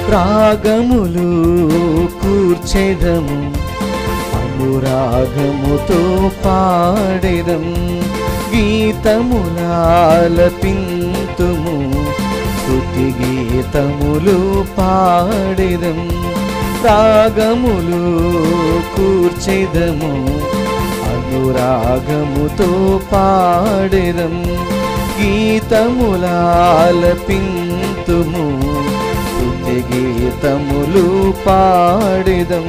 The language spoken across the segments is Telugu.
రాగములు కూర్చెదము అనురాగముతో పాడెదం గీతములాలపింతుము స్తుతి గీతములు పాడెదం రాగములు కూర్చెదము అనురాగముతో పాడెదం గీతములాలపింతుము స్తుతి గీతములు పాడెదం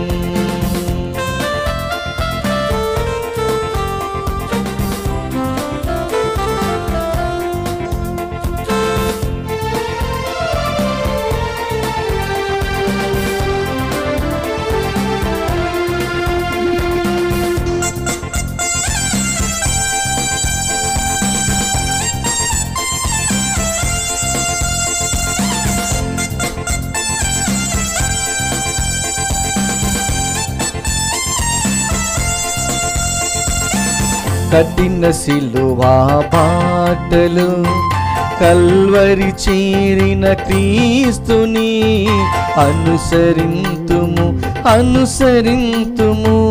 కఠిన సిలువా బాటలు కల్వరి చేరిన క్రీస్తుని అనుసరింతుము అనుసరింతుము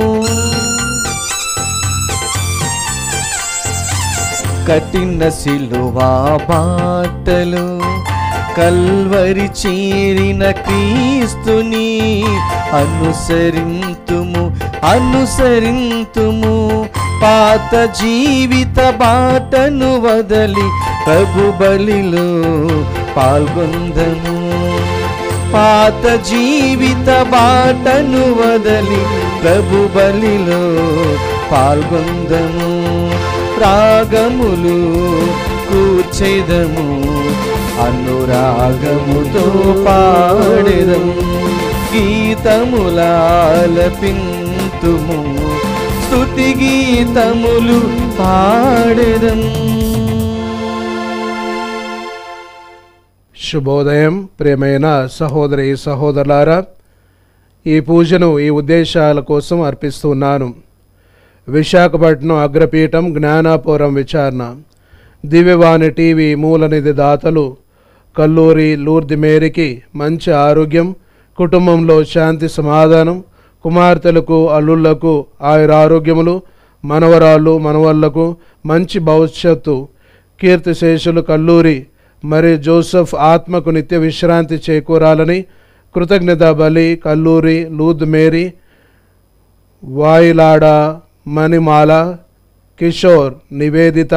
కఠిన సిలువా బాటలు కల్వరి చేరిన క్రీస్తుని అనుసరింతుము అనుసరింతుము పాత జీవిత బాటను వదలి ప్రభు బలిలో పాల్గొందము పాత జీవిత బాటను వదలి ప్రభు బలిలో పాల్గొందము రాగములు కూర్చెదము అనురాగముతో పాడెదము గీతములాలపింతుము స్తుతి గీతములు పాడెదం శుభోదయం ప్రియమైన సహోదరి సహోదరులారా ఈ పూజను ఈ ఉద్దేశాల కోసం అర్పిస్తున్నాను విశాఖపట్నం అగ్రపీఠం జ్ఞానాపురం విచారణ దివ్యవాణి టీవీ మూలనిధి దాతలు కల్లూరి లూర్ది మేరీకి మంచి ఆరోగ్యం కుటుంబంలో శాంతి సమాధానం కుమార్తెలకు అల్లుళ్లకు ఆయుర ఆరోగ్యములు మనవరాళ్ళు మనవళ్లకు మంచి భవిష్యత్తు కీర్తిశేషులు కల్లూరి మరి జోసెఫ్ ఆత్మకు నిత్య విశ్రాంతి చేకూరాలని కృతజ్ఞత బలి కల్లూరి లూద్ మేరీ వాయిలాడ మణిమాల కిషోర్ నివేదిత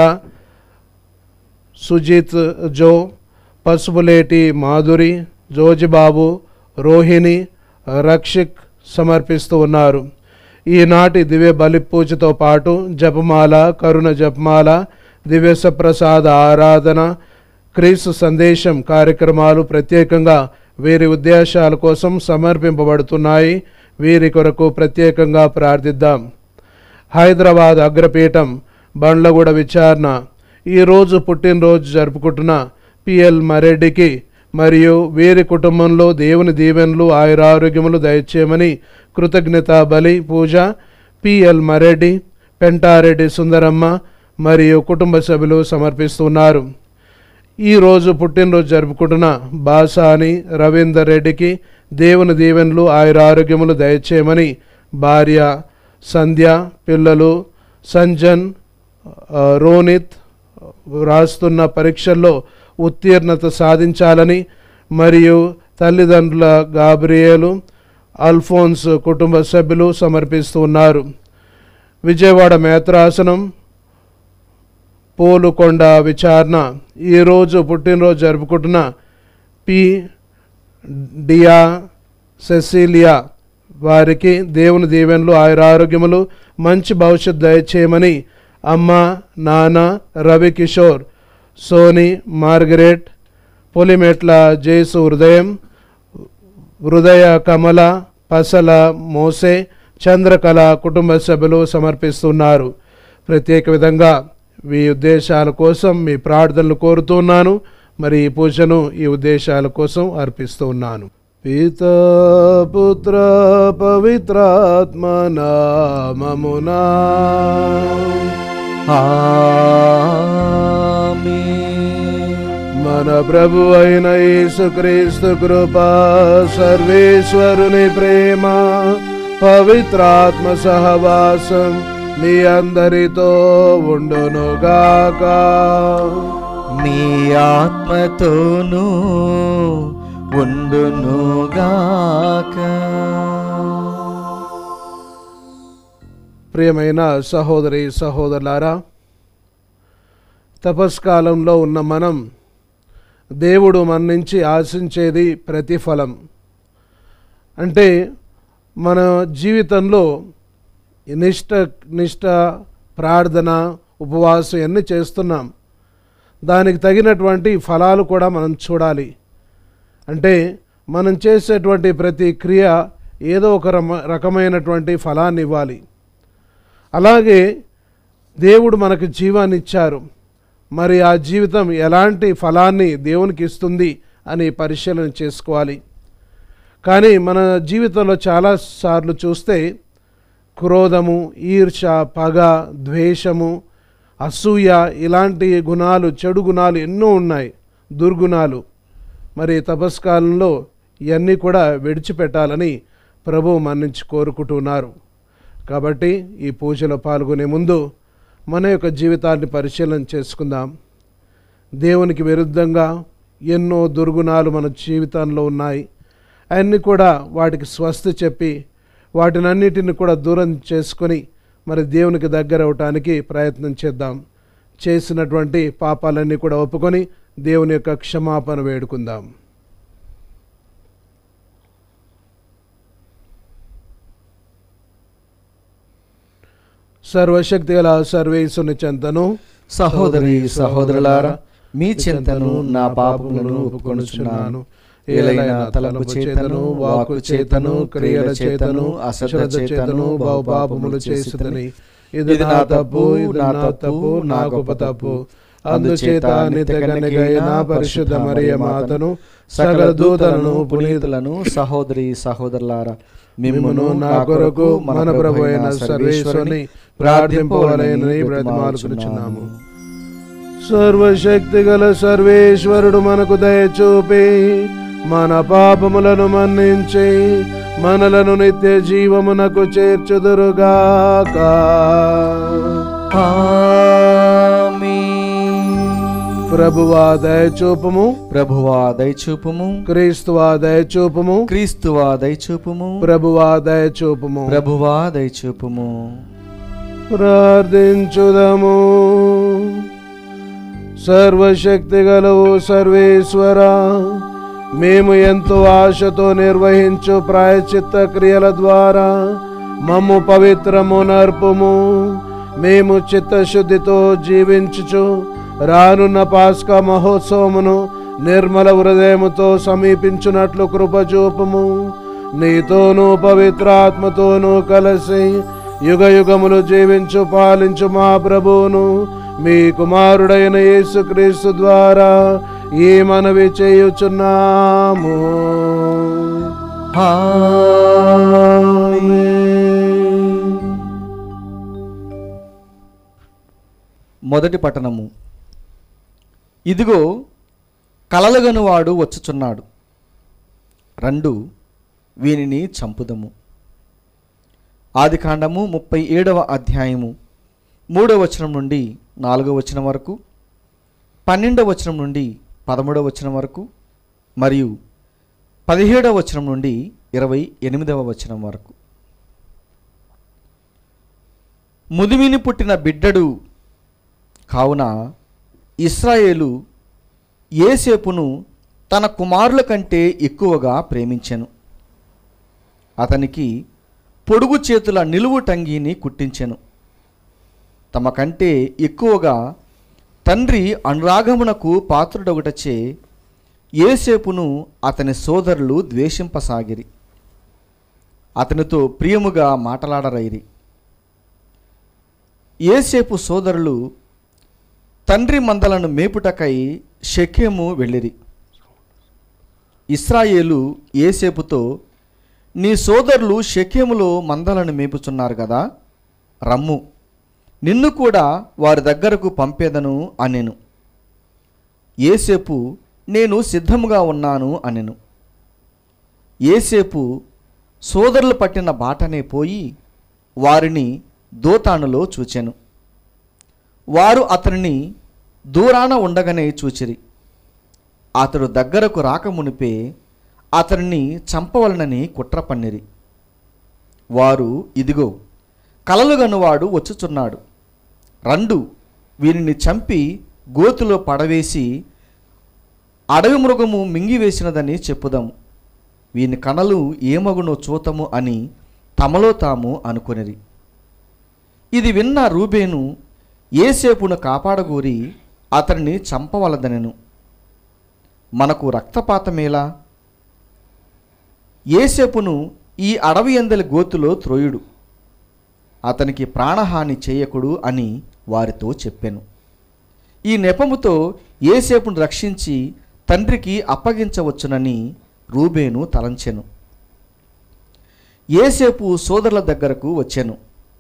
సుజిత్ జో పసుపులేటి మాధురి జోజిబాబు రోహిణి రక్షిక్ సమర్పిస్తూ ఉన్నారు ఈనాటి దివ్య బలి పూజతో పాటు జపమాల కరుణ జపమాల దివ్య ప్రసాద ఆరాధన క్రీస్తు సందేశం కార్యక్రమాలు ప్రత్యేకంగా వీరి ఉద్దేశాల కోసం సమర్పింపబడుతున్నాయి వీరి కొరకు ప్రత్యేకంగా ప్రార్థిద్దాం హైదరాబాద్ అగ్రపీఠం బండ్లగూడ విచారణ ఈరోజు పుట్టినరోజు జరుపుకుంటున్న పిఎల్ మరెడ్డికి మరియు వీరి కుటుంబంలో దేవుని దీవెనలు ఆయురారోగ్యములు దయచేయమని కృతజ్ఞత బలి పూజ పిఎల్ మరెడ్డి పెంటారెడ్డి సుందరమ్మ మరియు కుటుంబ సభ్యులు సమర్పిస్తున్నారు ఈరోజు పుట్టినరోజు జరుపుకుంటున్న బాసాని రవీందర్ రెడ్డికి దేవుని దీవెనలు ఆయురారోగ్యములు దయచేయమని భార్య సంధ్య పిల్లలు సంజన్ ఆ, రోనిత్ రాస్తున్న పరీక్షల్లో ఉత్తీర్ణత సాధించాలని మరియు తల్లిదండ్రుల గాబ్రియేలు అల్ఫోన్స్ కుటుంబ సభ్యులు సమర్పిస్తూ ఉన్నారు విజయవాడ మేత్రాసనం పోలుకొండ విచారణ ఈరోజు పుట్టినరోజు జరుపుకుంటున్న పి డియా సెసిలియా వారికి దేవుని దీవెనలు ఆయురారోగ్యములు మంచి భవిష్యత్ దయచేయమని అమ్మ నాన్న రవి కిషోర్ సోని మార్గరెట్ పొలిమెట్ల జేసు హృదయం హృదయ కమల పసల మోసే చంద్రకళ కుటుంబ సభ్యులు సమర్పిస్తున్నారు ప్రత్యేక విధంగా మీ ఉద్దేశాల కోసం మీ ప్రార్థనలు కోరుతున్నాను మరి ఈ పూజను ఈ ఉద్దేశాల కోసం అర్పిస్తూ ఉన్నాను పిత పుత్ర పవిత్రాత్మ నామమునా ఆమేన్ మన ప్రభు అయిన యేసుక్రీస్తు కృప సర్వేశ్వరుని ప్రేమ పవిత్రాత్మ సహవాసం మీ అందరితో ఉండునుగాక నీ ఆత్మతోనూ ఉండునుగాక ప్రియమైన సహోదరి సహోదరులారా తపస్కాలంలో ఉన్న మనం దేవుడు మన నుంచి ఆశించేది ప్రతిఫలం అంటే మన జీవితంలో నిష్ట నిష్ట ప్రార్థన ఉపవాసం ఇవన్నీ చేస్తున్నాం దానికి తగినటువంటి ఫలాలు కూడా మనం చూడాలి అంటే మనం చేసేటువంటి ప్రతి క్రియ ఏదో ఒక రమ రకమైనటువంటి ఫలాన్ని ఇవ్వాలి అలాగే దేవుడు మనకు జీవాన్ని ఇచ్చారు మరి ఆ జీవితం ఎలాంటి ఫలాన్ని దేవునికి ఇస్తుంది అని పరిశీలన చేసుకోవాలి కానీ మన జీవితంలో చాలాసార్లు చూస్తే క్రోధము ఈర్ష పగ ద్వేషము అసూయ ఇలాంటి గుణాలు చెడు గుణాలు ఎన్నో ఉన్నాయి దుర్గుణాలు మరి తపస్కాలంలో ఇవన్నీ కూడా విడిచిపెట్టాలని ప్రభు మన నుంచి కోరుకుంటున్నారు కాబట్టి ఈ పూజలో పాల్గొనే ముందు మన యొక్క జీవితాన్ని పరిశీలన చేసుకుందాం దేవునికి విరుద్ధంగా ఎన్నో దుర్గుణాలు మన జీవితంలో ఉన్నాయి అవన్నీ కూడా వాటికి స్వస్తి చెప్పి వాటినన్నిటిని కూడా దూరం చేసుకొని మరి దేవునికి దగ్గర అవటానికి ప్రయత్నం చేద్దాం చేసినటువంటి పాపాలన్నీ కూడా ఒప్పుకొని దేవుని యొక్క క్షమాపణ వేడుకుందాం సర్వశక్తి గల సర్వేశ్వరుని చెంతను సహోదరి సహోదరులారా మీ చింతను నా పాపములను ఒప్పుకొనుచున్నాను ఏలైన తలపు చేతను వాకు చేతను క్రియల చేతను అశ్రద్ధ చేతను బహుపాపములు చేసిదని ఇది నా తప్పు ఇది నా తప్పు నా గొప్ప తప్పు అందుచేత నిత్యగనిగైన పరిశుద్ధ మరియ మాతను సకల దూతలను పునీతులను పునీతులను సహోదరి సహోదరులారా మిమ్మును నా కొరకు మన ప్రభు అయిన సర్వేశ్వరుని ప్రార్థింపవలెనని బ్రతిమాలుకుచున్నాము సర్వశక్తి గల సర్వేశ్వరుడు మనకు దయచూపి మన పాపములను మన్నించి మనలను నిత్య జీవమునకు చేర్చుదురుగాక ప్రభువా దయచూపము ప్రభువా దయచూపుము క్రీస్తువా దయచూపము క్రీస్తువా దయచూపుము ప్రభువా దయచూపము ప్రభువా దయచూపుము ప్రార్థించుదము సర్వశక్తి గలవు సర్వేశ్వర మేము ఎంతో ఆశతో నిర్వహించు ప్రాయచిత్త క్రియల ద్వారా మమ్ము పవిత్రము నర్పుము మేము చిత్తశుద్ధితో జీవించుచు రానున్న పాస్కా మహోత్సవమును నిర్మల హృదయముతో సమీపించున్నట్లు కృపచూపము నీతోనూ పవిత్రాత్మతోనూ కలిసి యుగ యుగములు జీవించు పాలించు మా ప్రభువును మీ కుమారుడైన యేసుక్రీస్తు ద్వారా ఈ మనవి చేయుచున్నాము మొదటి పట్టణము ఇదిగో కలలుగనువాడు వచ్చుచున్నాడు రెండు వీనిని చంపుదము ఆదికాండము ముప్పై ఏడవ అధ్యాయము మూడవ వచనం నుండి నాలుగవ వచనం వరకు పన్నెండవ వచనం నుండి పదమూడవ వచనం వరకు మరియు పదిహేడవ వచనం నుండి ఇరవై ఎనిమిదవ వచనం వరకు ముదిమిని పుట్టిన బిడ్డడు కావున ఇస్రాయేలు ఏసేపును తన కుమారుల కంటే ఎక్కువగా ప్రేమించెను అతనికి పొడుగు చేతుల నిలువు టంగీని కుట్టించెను తమ కంటే ఎక్కువగా తండ్రి అనురాగమునకు పాత్రుడొకటచే ఏసేపును అతని సోదరులు ద్వేషింపసాగిరి అతనితో ప్రియముగా మాటలాడరైరి ఏసేపు సోదరులు తండ్రి మందలను మేపుటకై షెకెము వెళ్ళిరి ఇస్రాయేలు ఏసేపుతో నీ సోదరులు షెకెములో మందలను మేపుచున్నారు కదా రమ్ము నిన్ను కూడా వారి దగ్గరకు పంపేదను అనెను ఏసేపు నేను సిద్ధముగా ఉన్నాను అనెను ఏసేపు సోదరులు పట్టిన బాటనే పోయి వారిని దోతానులో చూచెను వారు అతనిని దూరాన ఉండగానే చూచిరి అతడు దగ్గరకు రాకమునిపే అతనిని చంపవలనని కుట్ర పన్నిరి వారు ఇదిగో కలలుగనువాడు వచ్చుచున్నాడు రండు వీరిని చంపి గోతులో పడవేసి అడవి మృగము మింగివేసినదని చెప్పుదాము వీని కణలు ఏమగునో చూతము అని తమలో తాము అనుకొనిరి ఇది విన్న రూబేను ఏసేపును కాపాడగోరి అతనిని చంపవలదనెను మనకు రక్తపాతమేలా ఏసేపును ఈ అడవి ఎందలి గోతులో త్రోయుడు అతనికి ప్రాణహాని చేయకుడు అని వారితో చెప్పాను ఈ నెపముతో ఏసేపును రక్షించి తండ్రికి అప్పగించవచ్చునని రూబేను తలంచెను ఏసేపు సోదరుల దగ్గరకు వచ్చెను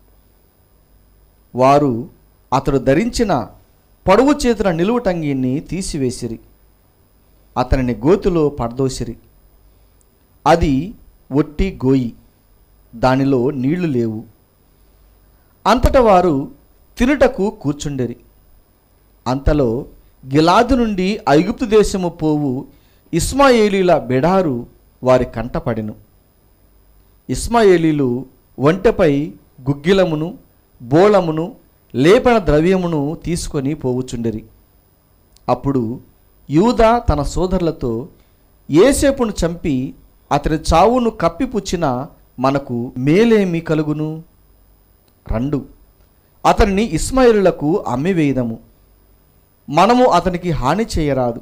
వారు అతడు ధరించిన పొడవు చేతుల నిలువుటంగిని తీసివేసిరి అతనిని గోతులో పడదోసిరి అది ఒట్టి గోయి దానిలో నీళ్లు లేవు అంతట వారు తినుటకు కూర్చుండిరి అంతలో గిలాదు నుండి ఐగుప్తు దేశము పోవు ఇస్మాయేలీల బెడారు వారి కంటపడెను ఇస్మాయేలీలు ఒంటెపై గుగ్గిలమును బోళమును లేపన ద్రవ్యమును తీసుకొని పోవుచుండిరి అప్పుడు యూదా తన సోదరులతో ఏసేపును చంపి అతని చావును కప్పిపుచ్చిన మనకు మేలేమి కలుగును రండు అతనిని ఇస్మాయిలులకు అమ్మివేయదము మనము అతనికి హాని చేయరాదు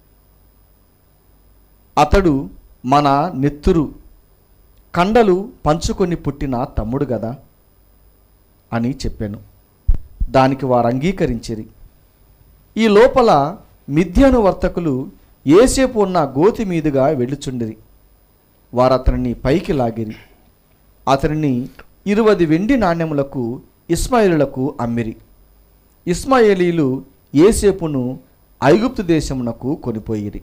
అతడు మన నెత్తురు కండలు పంచుకొని పుట్టిన తమ్ముడు గదా అని చెప్పాను దానికి వారు అంగీకరించిరి ఈ లోపల మిథ్యాను వర్తకులు ఏసేపు ఉన్న గోతి మీదుగా వెళ్ళుచుండిరి వారు అతనిని పైకి లాగిరి అతనిని ఇరువది వెండి నాణ్యములకు ఇస్మాయిలులకు అమ్మిరి ఇస్మాయేలీలు ఏసేపును ఐగుప్తు దేశమునకు కొనిపోయిరి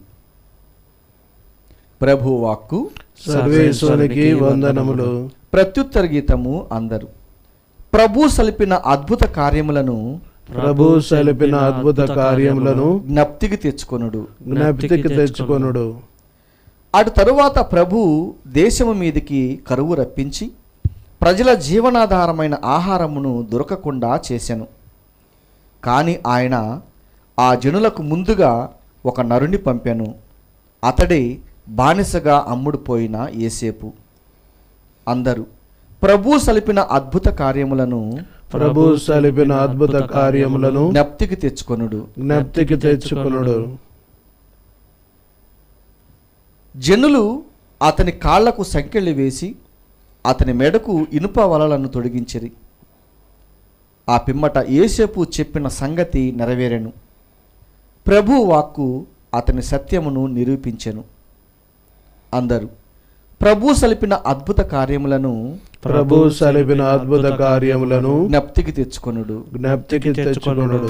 ప్రభువాక్కు సర్వేశ్వరునికి వందనములు ప్రత్యుత్తర గీతము అందరు ప్రభు సలిపిన అద్భుత కార్యములను ప్రభు సలిపిన అద్భుత కార్యములను జ్ఞప్తికి తెచ్చుకొనుడు జ్ఞప్తికి తెచ్చుకొనుడు అటు తరువాత ప్రభు దేశము మీదికి కరువు రప్పించి ప్రజల జీవనాధారమైన ఆహారమును దొరకకుండా చేసెను కానీ ఆయన ఆ జనులకు ముందుగా ఒక నరుని పంపెను అతడే బానిసగా అమ్ముడుపోయిన ఏసేపు అందరూ ప్రభు సలిపిన అద్భుత కార్యములను ప్రభు సలిపిన అద్భుత కార్యములను జ్ఞప్తికి తెచ్చుకొనుడు జ్ఞప్తికి తెచ్చుకొనుడు జనులు అతని కాళ్లకు సంకెళ్ళు వేసి అతని మెడకు ఇనుప వలలను తొడిగించిరి ఆ పిమ్మట ఏసేపు చెప్పిన సంగతి నెరవేరెను ప్రభు వాక్కు అతని సత్యమును నిరూపించెను అందరూ ప్రభు సలిపిన అద్భుత కార్యములను ప్రభు సలిపిన అద్భుత కార్యములను జ్ఞప్తికి తెచ్చుకొనుడు జ్ఞప్తికి తెచ్చుకొనుడు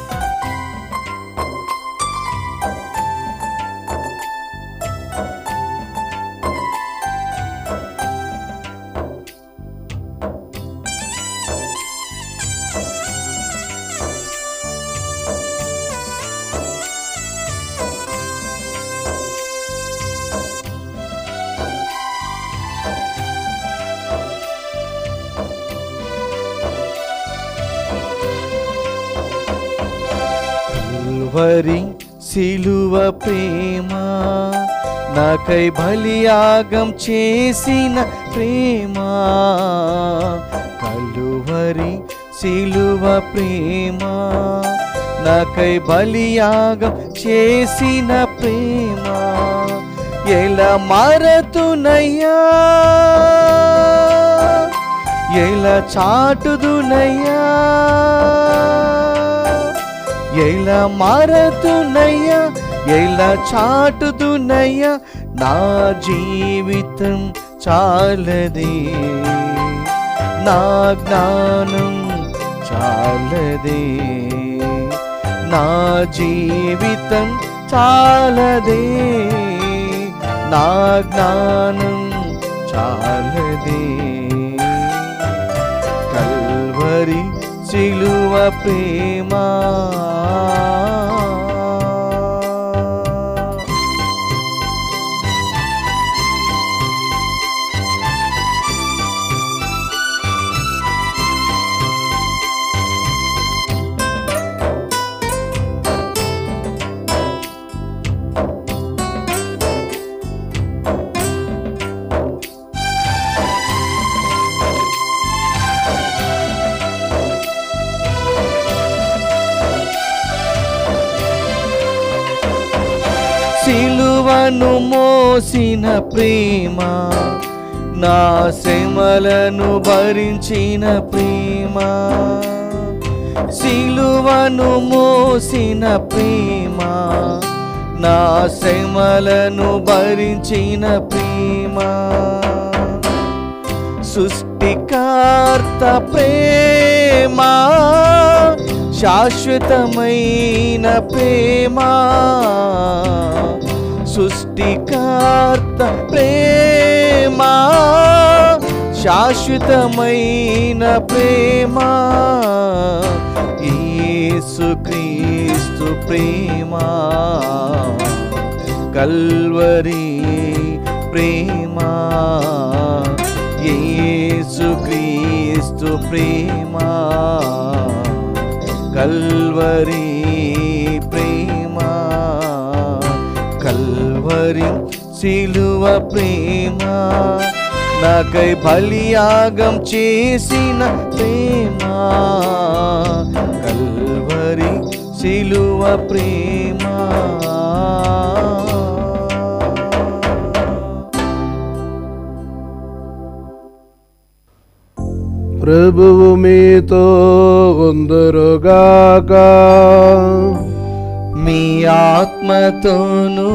కల్వరి సిలువ ప్రేమ నాకై బలియాగం చేసిన ప్రేమ కలువరి సిలువ ప్రేమ నాకై బలియాగం చేసిన ప్రేమ ఎలా మారతునయ్యా ఎలా చాటుదునయ్యా ఎలా మారతునయ్యా ఎలా చాటుదునయ్యా నా జీవితం చాలదే నా జ్ఞానం చాలదే నా జీవితం చాలదే నా జ్ఞానం చాలదే కల్వరి సిలువ ప్రేమా సిలువను మోసిన ప్రేమ నా శ్రమలను భరించిన ప్రేమ సిలువను మోసిన ప్రేమ నా శ్రమలను భరించిన ప్రేమ సృష్టికర్త ప్రేమ శాశ్వతమైన ప్రేమ సృష్టికర్త ప్రేమ శాశ్వతమైన ప్రేమ యేసుక్రీస్తు ప్రేమ కల్వరి ప్రేమ యేసుక్రీస్తు ప్రేమ కల్వరి ప్రేమ కల్వరి సిలువ ప్రేమ నాకై బలియాగం చేసిన ప్రేమ కల్వరి సిలువ ప్రేమ ప్రభువు మీతో ఉందరుగాక మీ ఆత్మతోనూ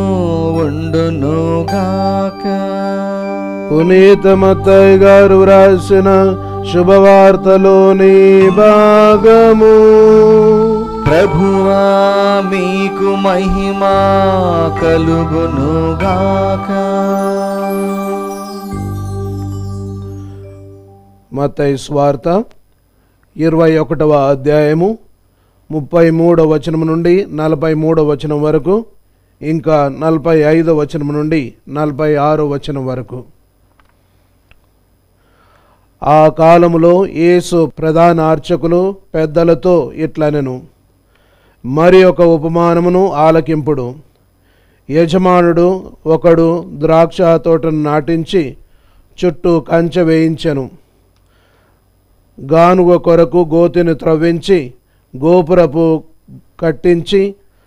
ఉండునుగాక పునీత మత్తయ్య గారు వ్రాసిన శుభవార్తలోని భాగము ప్రభువా మీకు మహిమా కలుగునుగాక మత్తయి స్వార్త ఇరవై ఒకటవ అధ్యాయము ముప్పై మూడవ వచనం నుండి నలభై మూడవ వచనం వరకు ఇంకా నలభై ఐదో వచనం నుండి నలభై ఆరో వచనం వరకు ఆ కాలములో యేసు ప్రధాన అర్చకులు పెద్దలతో ఇట్లనెను మరి ఒక ఉపమానమును ఆలకింపుడు యజమానుడు ఒకడు ద్రాక్ష తోటను నాటించి చుట్టూ కంచె వేయించెను గానుగ కొరకు గోతిని త్రవ్వించి గోపురపు కట్టించి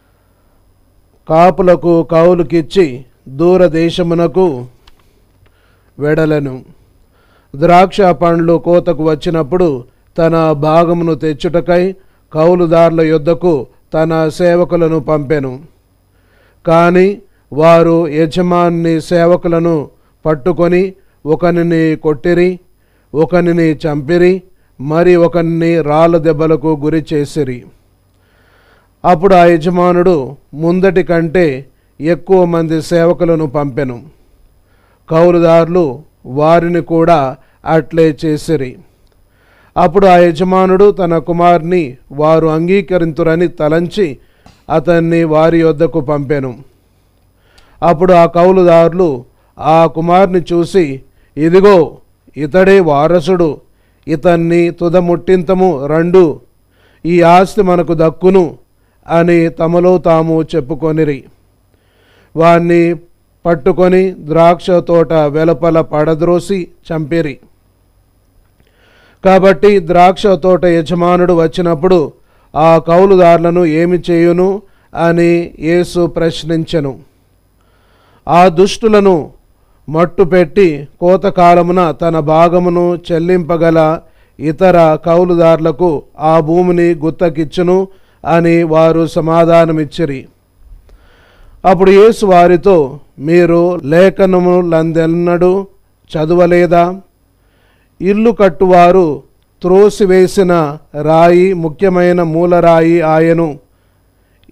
కాపులకు కౌలుకిచ్చి దూరదేశమునకు వెడలను ద్రాక్ష పండ్లు కోతకు వచ్చినప్పుడు తన భాగమును తెచ్చుటకై కౌలుదారుల యొద్దకు తన సేవకులను పంపెను కానీ వారు యజమాని సేవకులను పట్టుకొని ఒకనిని కొట్టిరి ఒకనిని చంపిరి మరి ఒకరిని రాళ్ళ దెబ్బలకు గురి చేసిరి అప్పుడు ఆ యజమానుడు ముందటి కంటే ఎక్కువ మంది సేవకులను పంపెను కౌలుదారులు వారిని కూడా అట్లే చేసిరి అప్పుడు ఆ యజమానుడు తన కుమారుని వారు అంగీకరింతురని తలంచి అతన్ని వారి వద్దకు పంపెను అప్పుడు ఆ కౌలుదారులు ఆ కుమారుని చూసి ఇదిగో ఇతడే వారసుడు ఇతన్ని తుదముట్టింతము రండు ఈ ఆస్తి మనకు దక్కును అని తమలో తాము చెప్పుకొనిరి వాణ్ణి పట్టుకొని ద్రాక్ష తోట వెలుపల పడద్రోసి చంపిరి కాబట్టి ద్రాక్ష తోట యజమానుడు వచ్చినప్పుడు ఆ కౌలుదారులను ఏమి చేయును అని యేసు ప్రశ్నించెను ఆ దుష్టులను మట్టు పెట్టి కోతకాలమున తన భాగమును చెల్లింపగల ఇతర కౌలుదారులకు ఆ భూమిని గుత్తకిచ్చును అని వారు సమాధానమిచ్చిరి అప్పుడు యేసు వారితో మీరు లేఖనములందెన్నడూ చదవలేదా ఇల్లు కట్టువారు త్రోసివేసిన రాయి ముఖ్యమైన మూలరాయి ఆయను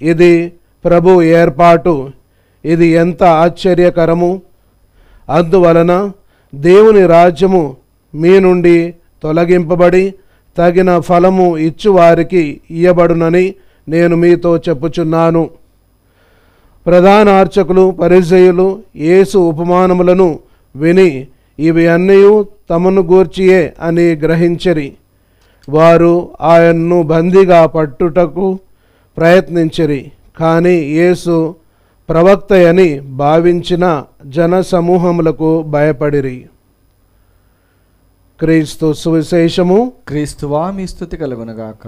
ఇది ప్రభు ఏర్పాటు ఇది ఎంత ఆశ్చర్యకరము అందువలన దేవుని రాజ్యము మీ నుండి తొలగింపబడి తగిన ఫలము ఇచ్చువారికి ఇయ్యబడునని నేను మీతో చెప్పుచున్నాను ప్రధాన అర్చకులు పరిచయులు యేసు ఉపమానములను విని ఇవి అన్నీ తమను గూర్చియే అని గ్రహించరి వారు ఆయన్ను బందీగా పట్టుటకు ప్రయత్నించిరి కానీ యేసు ప్రవక్త అని భావించిన జన సమూహములకు భయపడిరి క్రీస్తు సువిశేషము క్రీస్తువా మీ స్థుతి కలుగునగాక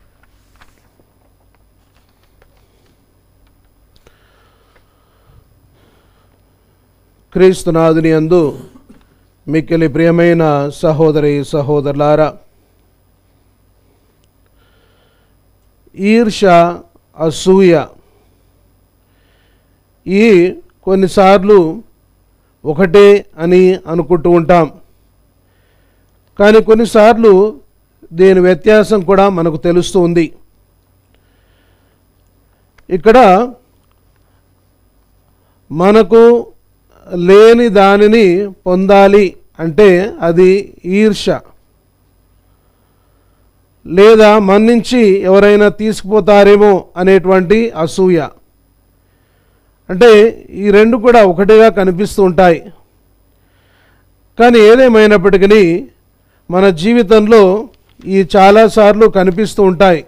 క్రీస్తునాథుని అందు మిక్కిలి ప్రియమైన సహోదరి సహోదరులారా ఈర్ష అసూయ ఈ కొన్నిసార్లు ఒకటే అని అనుకుంటూ ఉంటాం కానీ కొన్నిసార్లు దీని వ్యత్యాసం కూడా మనకు తెలుస్తూ ఉంది ఇక్కడ మనకు లేని దానిని పొందాలి అంటే అది ఈర్ష లేదా మన్నించి ఎవరైనా తీసుకుపోతారేమో అనేటువంటి అసూయ అంటే ఈ రెండు కూడా ఒకటిగా కనిపిస్తూ ఉంటాయి కానీ ఏదేమైనప్పటికీ మన జీవితంలో ఈ చాలాసార్లు కనిపిస్తూ ఉంటాయి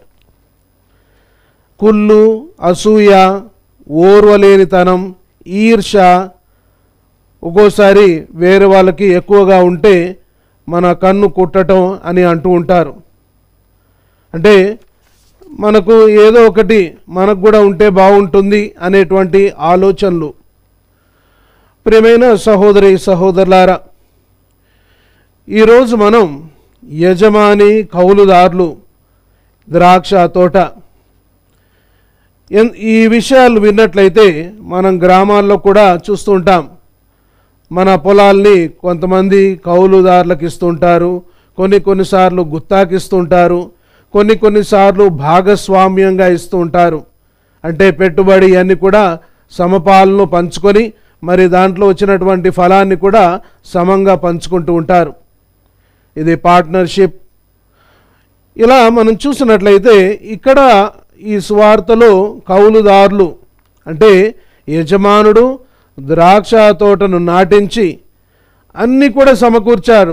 కుళ్ళు అసూయ ఓర్వలేనితనం ఈర్ష ఒక్కోసారి వేరే వాళ్ళకి ఎక్కువగా ఉంటే మన కన్ను కుట్టటం అని అంటూ ఉంటారు అంటే మనకు ఏదో ఒకటి మనకు కూడా ఉంటే బాగుంటుంది అనేటువంటి ఆలోచనలు ప్రియమైన సహోదరి సహోదరులారా ఈరోజు మనం యజమాని కౌలుదారులు ద్రాక్ష తోట ఎన్- ఈ విషయాలు విన్నట్లయితే మనం గ్రామాల్లో కూడా చూస్తూ ఉంటాం మన పొలాల్ని కొంతమంది కౌలుదారులకు ఇస్తుంటారు కొన్ని కొన్నిసార్లు గుత్తాకి ఇస్తుంటారు కొన్ని కొన్నిసార్లు భాగస్వామ్యంగా ఇస్తూ ఉంటారు అంటే పెట్టుబడి అన్ని కూడా సమపాలను పంచుకొని మరి దాంట్లో వచ్చినటువంటి ఫలాన్ని కూడా సమంగా పంచుకుంటూ ఉంటారు ఇది పార్ట్నర్షిప్ ఇలా మనం చూసినట్లయితే ఇక్కడ ఈ సువార్తలో కౌలుదారులు అంటే యజమానుడు ద్రాక్ష తోటను నాటించి అన్నీ కూడా సమకూర్చారు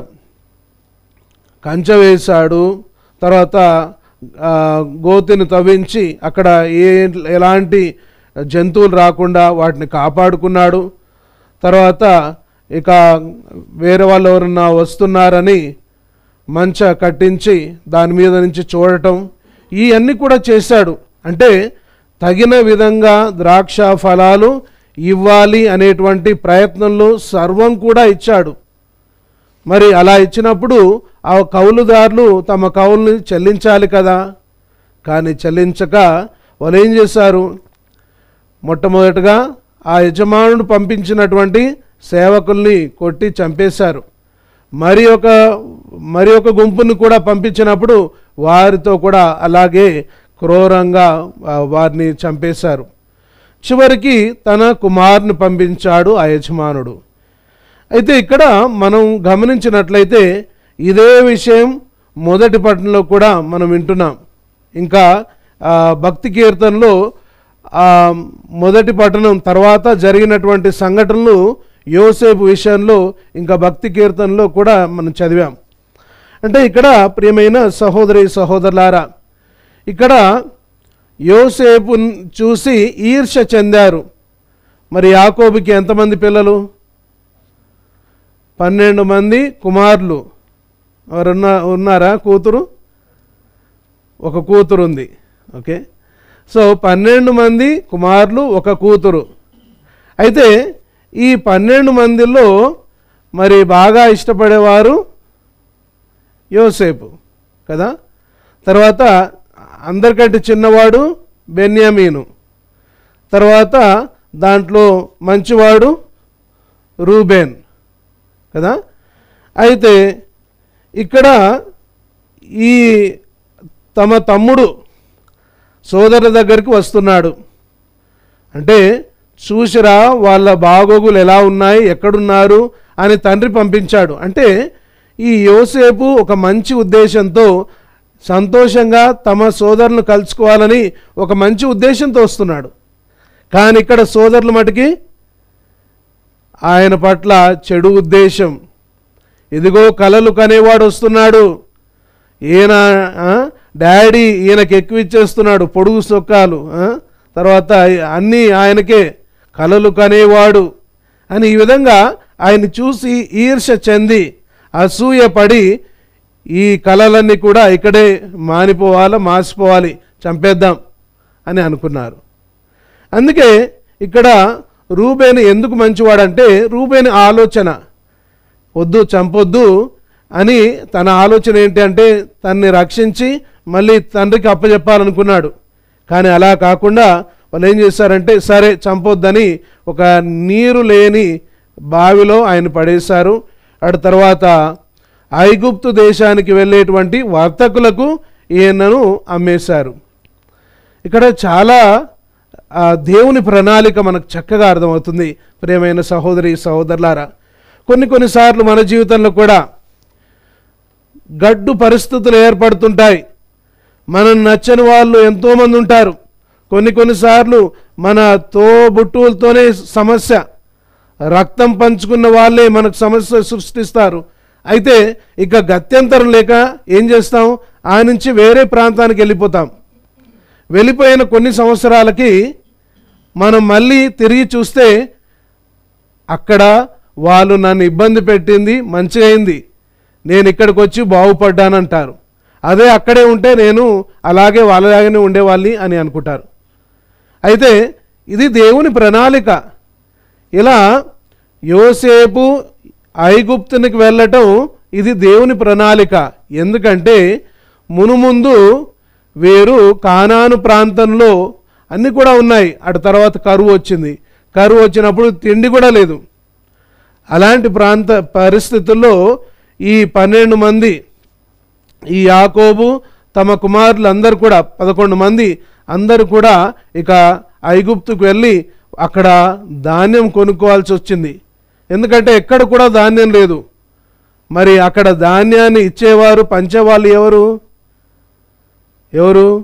కంచె వేశాడు తర్వాత ఆ, గోతిని తవ్వించి అక్కడ ఏ ఎలాంటి జంతువులు రాకుండా వాటిని కాపాడుకున్నాడు తర్వాత ఇక వేరే వాళ్ళు ఎవరన్నా వస్తున్నారని మంచ కట్టించి దాని మీద నుంచి చూడటం ఈ అన్ని కూడా చేశాడు అంటే తగిన విధంగా ద్రాక్ష ఫలాలు ఇవ్వాలి అనేటువంటి ప్రయత్నంలో సర్వం కూడా ఇచ్చాడు మరి అలా ఇచ్చినప్పుడు ఆ కౌలుదారులు తమ కౌలుని చెల్లించాలి కదా కానీ చెల్లించక వాళ్ళు ఏం చేశారు మొట్టమొదటగా ఆ యజమానుడు పంపించినటువంటి సేవకుల్ని కొట్టి చంపేశారు మరి ఒక మరి ఒక గుంపుని కూడా పంపించినప్పుడు వారితో కూడా అలాగే క్రూరంగా ఆ, వారిని చంపేశారు చివరికి తన కుమారుని పంపించాడు ఆ యజమానుడు అయితే ఇక్కడ మనం గమనించినట్లయితే ఇదే విషయం మొదటి పట్టణంలో కూడా మనం వింటున్నాం ఇంకా ఆ, భక్తి కీర్తనలో ఆ, మొదటి పట్టణం తర్వాత జరిగినటువంటి సంఘటనలు యోసేపు విషయంలో ఇంకా భక్తి కీర్తనలో కూడా మనం చదివాం అంటే ఇక్కడ ప్రియమైన సహోదరి సహోదరులారా ఇక్కడ యోసేపు చూసి ఈర్ష చెందారు మరి యాకోబుకి ఎంతమంది పిల్లలు పన్నెండు మంది కుమారులు ఎవరున్నా ఉన్నారా కూతురు ఒక కూతురు ఉంది ఓకే సో పన్నెండు మంది కుమారులు ఒక కూతురు అయితే ఈ పన్నెండు మందిలో మరి బాగా ఇష్టపడేవారు యోసేపు కదా తర్వాత అందరికంటే చిన్నవాడు బెన్యామీను తర్వాత దాంట్లో మంచివాడు రూబేన్ కదా అయితే ఇక్కడ ఈ తమ తమ్ముడు సోదరుల దగ్గరికి వస్తున్నాడు అంటే చూసిరా వాళ్ళ బాగోగులు ఎలా ఉన్నాయి ఎక్కడున్నారు అని తండ్రి పంపించాడు అంటే ఈ యోసేపు ఒక మంచి ఉద్దేశంతో సంతోషంగా తమ సోదరులను కలుసుకోవాలని ఒక మంచి ఉద్దేశంతో వస్తున్నాడు కానీ ఇక్కడ సోదరుల మటుకి ఆయన పట్ల చెడు ఉద్దేశం ఇదిగో కలలు కనేవాడు వస్తున్నాడు ఈయన ఆ, డాడీ ఈయనకి ఎక్కువ ఇచ్చేస్తున్నాడు పొడుగు సొక్కాలు ఆ, తర్వాత అన్నీ ఆయనకే కలలు కనేవాడు అని ఈ విధంగా ఆయన్ని చూసి ఈర్ష చెంది అసూయపడి ఈ కళలన్నీ కూడా ఇక్కడే మానిపోవాలి మాసిపోవాలి చంపేద్దాం అని అనుకున్నారు అందుకే ఇక్కడ రూబేని ఎందుకు మంచివాడంటే రూబేని ఆలోచన వద్దు చంపొద్దు అని తన ఆలోచన ఏంటి అంటే తన్ని రక్షించి మళ్ళీ తండ్రికి అప్పచెప్పాలనుకున్నాడు కానీ అలా కాకుండా వాళ్ళు ఏం చేశారంటే సరే చంపొద్దని ఒక నీరు లేని బావిలో ఆయన పడేశారు అటు తర్వాత ఐగుప్తు దేశానికి వెళ్ళేటువంటి వర్తకులకు ఈయనను అమ్మేశారు ఇక్కడ చాలా ఆ, దేవుని ప్రణాళిక మనకు చక్కగా అర్థమవుతుంది ప్రియమైన సహోదరి సహోదరులారా కొన్ని కొన్నిసార్లు మన జీవితంలో కూడా గడ్డు పరిస్థితులు ఏర్పడుతుంటాయి మనం నచ్చని వాళ్ళు ఎంతోమంది ఉంటారు కొన్ని కొన్నిసార్లు మన తోబుట్టువులతోనే సమస్య రక్తం పంచుకున్న వాళ్ళే మనకు సమస్య సృష్టిస్తారు అయితే ఇక గత్యంతరం లేక ఏం చేస్తాం ఆ నుంచి వేరే ప్రాంతానికి వెళ్ళిపోతాం వెళ్ళిపోయిన కొన్ని సంవత్సరాలకి మనం మళ్ళీ తిరిగి చూస్తే అక్కడ వాళ్ళు నన్ను ఇబ్బంది పెట్టింది మంచిగా అయింది నేను ఇక్కడికి వచ్చి బాగుపడ్డానంటారు అదే అక్కడే ఉంటే నేను అలాగే వాళ్ళలాగానే ఉండేవాళ్ళని అని అనుకుంటారు అయితే ఇది దేవుని ప్రణాళిక ఇలా యోసేపు ఐగుప్తునికి వెళ్ళటం ఇది దేవుని ప్రణాళిక ఎందుకంటే మునుముందు వీరు కానాను ప్రాంతంలో అన్నీ కూడా ఉన్నాయి అటు తర్వాత కరువు వచ్చింది కరువు వచ్చినప్పుడు తిండి కూడా లేదు అలాంటి ప్రాంత పరిస్థితుల్లో ఈ పన్నెండు మంది ఈ యాకోబు తమ కుమారులు అందరూ కూడా పదకొండు మంది అందరూ కూడా ఇక ఐగుప్తుకు వెళ్ళి అక్కడ ధాన్యం కొనుక్కోవాల్సి వచ్చింది ఎందుకంటే ఎక్కడ కూడా ధాన్యం లేదు మరి అక్కడ ధాన్యాన్ని ఇచ్చేవారు పంచేవాళ్ళు ఎవరు ఎవరు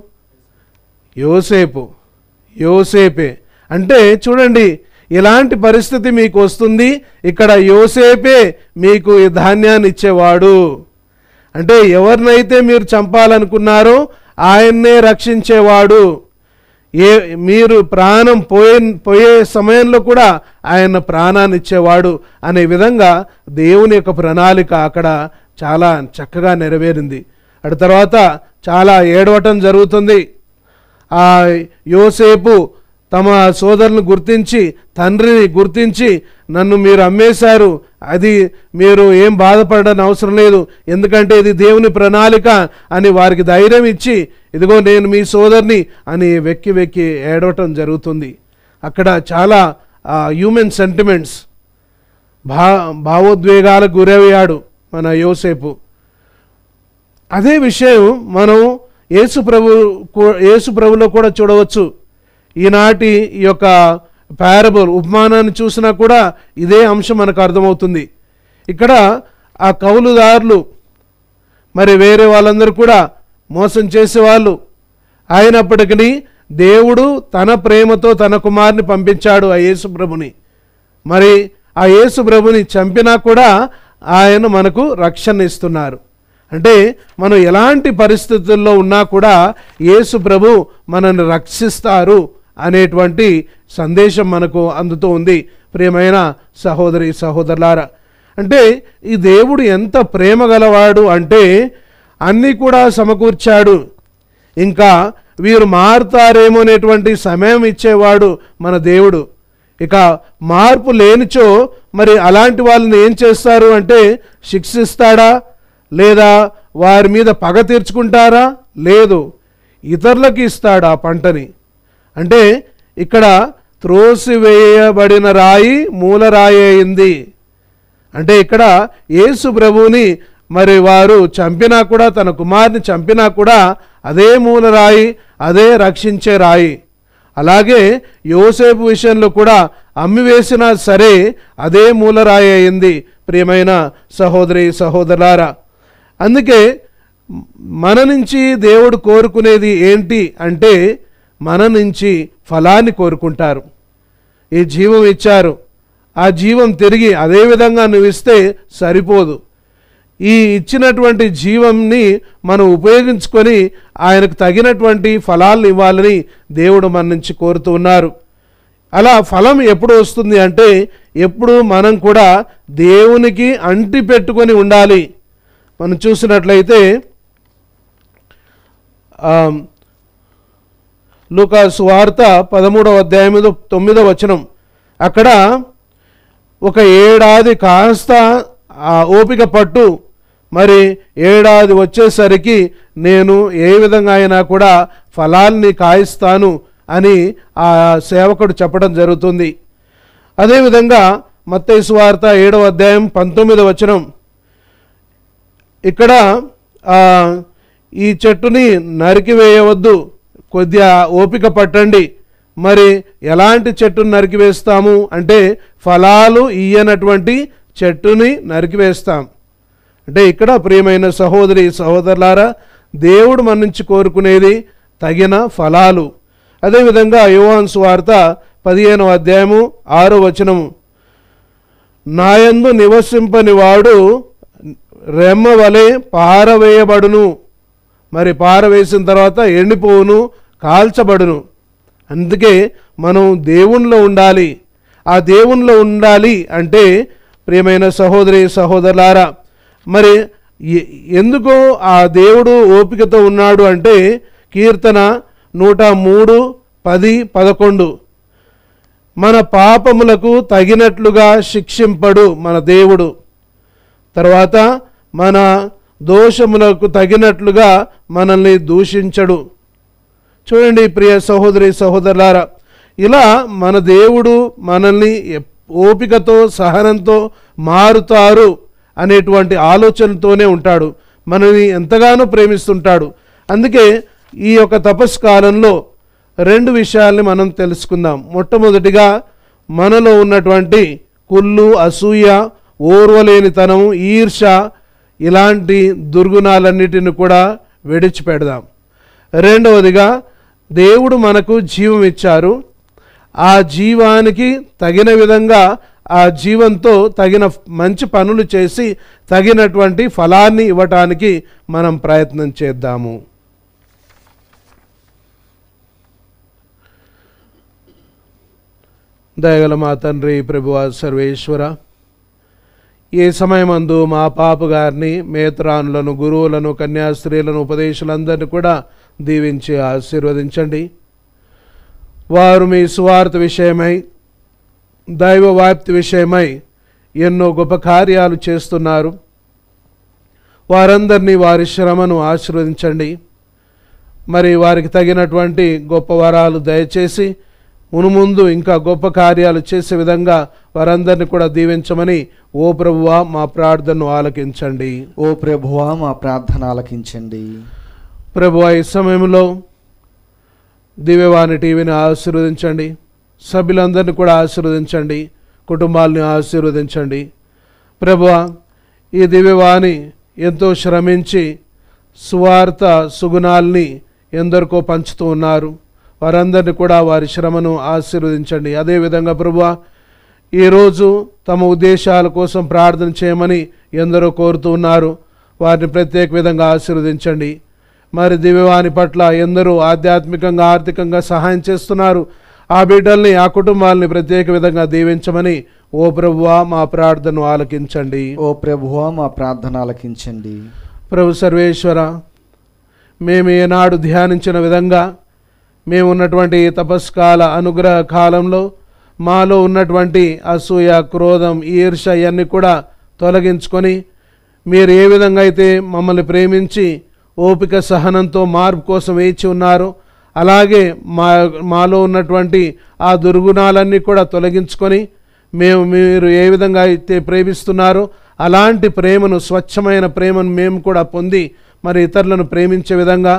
యోసేపు యోసేపే అంటే చూడండి ఇలాంటి పరిస్థితి మీకు వస్తుంది ఇక్కడ యోసేపే మీకు ఈ ధాన్యాన్ని ఇచ్చేవాడు అంటే ఎవరినైతే మీరు చంపాలనుకున్నారో ఆయన్నే రక్షించేవాడు ఏ మీరు ప్రాణం పోయే పోయే సమయంలో కూడా ఆయన ప్రాణాన్ని ఇచ్చేవాడు అనే విధంగా దేవుని యొక్క ప్రణాళిక అక్కడ చాలా చక్కగా నెరవేరింది అటు తర్వాత చాలా ఏడవటం జరుగుతుంది ఆ యోసేపు తమ సోదరులను గుర్తించి తండ్రిని గుర్తించి నన్ను మీరు అమ్మేశారు అది మీరు ఏం బాధపడని అవసరం లేదు ఎందుకంటే ఇది దేవుని ప్రణాళిక అని వారికి ధైర్యం ఇచ్చి ఇదిగో నేను మీ సోదరిని అని వెక్కి వెక్కి ఏడవటం జరుగుతుంది అక్కడ చాలా హ్యూమన్ సెంటిమెంట్స్ భా భావోద్వేగాలకు గురయ్యాడు మన యోసేపు అదే విషయం మనం యేసు ప్రభు కూ- యేసు ప్రభులో కూడా చూడవచ్చు ఈనాటి ఈ యొక్క పారబుల్ ఉపమానాన్ని చూసినా కూడా ఇదే అంశం మనకు అర్థమవుతుంది ఇక్కడ ఆ కౌలుదారులు మరి వేరే వాళ్ళందరూ కూడా మోసం చేసేవాళ్ళు అయినప్పటికీ దేవుడు తన ప్రేమతో తన కుమారుని పంపించాడు ఆ యేసు ప్రభుని మరి ఆ యేసు ప్రభుని చంపినా కూడా ఆయన మనకు రక్షణ ఇస్తున్నారు అంటే మనం ఎలాంటి పరిస్థితుల్లో ఉన్నా కూడా యేసు ప్రభు మనల్ని రక్షిస్తారు అనేటువంటి సందేశం మనకు అందుతూ ఉంది ప్రియమైన సహోదరి సహోదరులారా అంటే ఈ దేవుడు ఎంత ప్రేమ గలవాడు అంటే అన్నీ కూడా సమకూర్చాడు ఇంకా వీరు మారుతారేమో అనేటువంటి సమయం ఇచ్చేవాడు మన దేవుడు ఇక మార్పు లేనిచో మరి అలాంటి వాళ్ళని ఏం చేస్తారు అంటే శిక్షిస్తాడా లేదా వారి మీద పగ తీర్చుకుంటారా లేదు ఇతరులకు ఇస్తాడు ఆ పంటని అంటే ఇక్కడ త్రోసివేయబడిన రాయి మూలరాయి అయింది అంటే ఇక్కడ యేసు ప్రభువుని మరి వారు చంపినా కూడా తన కుమారుని చంపినా కూడా అదే మూల రాయి అదే రక్షించే రాయి అలాగే యోసేపు విషయంలో కూడా అమ్మివేసినా సరే అదే మూలరాయి అయింది ప్రియమైన సహోదరి సహోదరులారా అందుకే మన నుంచి దేవుడు కోరుకునేది ఏంటి అంటే మన నుంచి ఫలాన్ని కోరుకుంటారు ఈ జీవం ఇచ్చారు ఆ జీవం తిరిగి అదే విధంగా నువ్వు ఇస్తే సరిపోదు ఈ ఇచ్చినటువంటి జీవంని మనం ఉపయోగించుకొని ఆయనకు తగినటువంటి ఫలాలను ఇవ్వాలని దేవుడు మన నుంచి కోరుతూ ఉన్నారు అలా ఫలం ఎప్పుడు వస్తుంది అంటే ఎప్పుడు మనం కూడా దేవునికి అంటి పెట్టుకొని ఉండాలి మనం చూసినట్లయితే లూకాసు వార్త పదమూడవ అధ్యాయం తొమ్మిదవ వచనం అక్కడ ఒక ఏడాది కాస్త ఆ ఓపిక పట్టు మరి ఏడాది వచ్చేసరికి నేను ఏ విధంగా అయినా కూడా ఫలాల్ని కాయిస్తాను అని ఆ సేవకుడు చెప్పడం జరుగుతుంది అదేవిధంగా మత్తయి వార్త ఏడవ అధ్యాయం పంతొమ్మిదవ వచనం ఇక్కడ ఆ, ఈ చెట్టుని నరికివేయవద్దు కొద్దిగా ఓపిక పట్టండి మరి ఎలాంటి చెట్టును నరికివేస్తాము అంటే ఫలాలు ఇయ్యనటువంటి చెట్టుని నరికివేస్తాం అంటే ఇక్కడ ప్రియమైన సహోదరి సహోదరులారా దేవుడు మన నుంచి కోరుకునేది తగిన ఫలాలు అదేవిధంగా యువాన్ వార్త పదిహేనవ అధ్యాయము ఆరో వచనము నాయందు నివసింపని వాడు రెమ్మ వలె పారవేయబడును మరి పారవేసిన తర్వాత ఎండిపోవును కాల్చబడును అందుకే మనం దేవునిలో ఉండాలి ఆ దేవునిలో ఉండాలి అంటే ప్రియమైన సహోదరి సహోదరులారా మరి ఎ- ఎందుకు ఆ దేవుడు ఓపికతో ఉన్నాడు అంటే కీర్తన నూట మూడు పది పదకొండు మన పాపములకు తగినట్లుగా శిక్షింపడు మన దేవుడు తర్వాత మన దోషములకు తగినట్లుగా మనల్ని దూషించడు చూడండి ప్రియ సహోదరి సహోదరులారా ఇలా మన దేవుడు మనల్ని ఎప్- ఓపికతో సహనంతో మారుతారు అనేటువంటి ఆలోచనతోనే ఉంటాడు మనల్ని ఎంతగానో ప్రేమిస్తుంటాడు అందుకే ఈ యొక్క తపస్సు కాలంలో రెండు విషయాల్ని మనం తెలుసుకుందాం మొట్టమొదటిగా మనలో ఉన్నటువంటి కుళ్ళు అసూయ ఓర్వలేనితనం ఈర్ష ఇలాంటి దుర్గుణాలన్నిటిని కూడా విడిచిపెడదాం రెండవదిగా దేవుడు మనకు జీవం ఇచ్చారు ఆ జీవానికి తగిన విధంగా ఆ జీవంతో తగిన మంచి పనులు చేసి తగినటువంటి ఫలాన్ని ఇవ్వటానికి మనం ప్రయత్నం చేద్దాము దయగల మా తండ్రి ప్రభువ సర్వేశ్వర ఈ సమయమందు మా పాప గారిని మేత్రానులను గురువులను కన్యాస్త్రీలను ఉపదేశాలందరినీ కూడా దీవించి ఆశీర్వదించండి వారు మీ సువార్త విషయమై దైవ వ్యాప్తి విషయమై ఎన్నో గొప్ప కార్యాలు చేస్తున్నారు వారందరినీ వారి శ్రమను ఆశీర్వదించండి మరి వారికి తగినటువంటి గొప్ప వరాలు దయచేసి మునుముందు ఇంకా గొప్ప కార్యాలు చేసే విధంగా వారందరినీ కూడా దీవించమని ఓ ప్రభువా మా ప్రార్థనను ఆలకించండి ఓ ప్రభువా మా ప్రార్థన ఆలకించండి ప్రభు ఈ సమయంలో దివ్యవాణి టీవీని ఆశీర్వదించండి సభ్యులందరినీ కూడా ఆశీర్వదించండి కుటుంబాలని ఆశీర్వదించండి ప్రభువ ఈ దివ్యవాణి ఎంతో శ్రమించి సువార్త సుగుణాల్ని ఎందరికో పంచుతూ ఉన్నారు వారందరినీ కూడా వారి శ్రమను ఆశీర్వదించండి అదేవిధంగా ప్రభువ ఈరోజు తమ ఉద్దేశాల కోసం ప్రార్థన చేయమని ఎందరో కోరుతూ ఉన్నారు వారిని ప్రత్యేక విధంగా ఆశీర్వదించండి మరి దివ్యవాణి పట్ల ఎందరో ఆధ్యాత్మికంగా ఆర్థికంగా సహాయం చేస్తున్నారు ఆ బిడ్డల్ని ఆ కుటుంబాలని ప్రత్యేక విధంగా దీవించమని ఓ ప్రభువా మా ప్రార్థనను ఆలకించండి ఓ ప్రభువా మా ప్రార్థన ఆలకించండి ప్రభు సర్వేశ్వర మేము ఏనాడు ధ్యానించిన విధంగా మేము ఉన్నటువంటి ఈ తపస్కాల అనుగ్రహ కాలంలో మాలో ఉన్నటువంటి అసూయ క్రోధం ఈర్ష ఇవన్నీ కూడా తొలగించుకొని మీరు ఏ విధంగా అయితే మమ్మల్ని ప్రేమించి ఓపిక సహనంతో మార్పు కోసం వేచి ఉన్నారు అలాగే మా మాలో ఉన్నటువంటి ఆ దుర్గుణాలన్నీ కూడా తొలగించుకొని మేము మీరు ఏ విధంగా అయితే ప్రేమిస్తున్నారో అలాంటి ప్రేమను స్వచ్ఛమైన ప్రేమను మేము కూడా పొంది మరి ఇతరులను ప్రేమించే విధంగా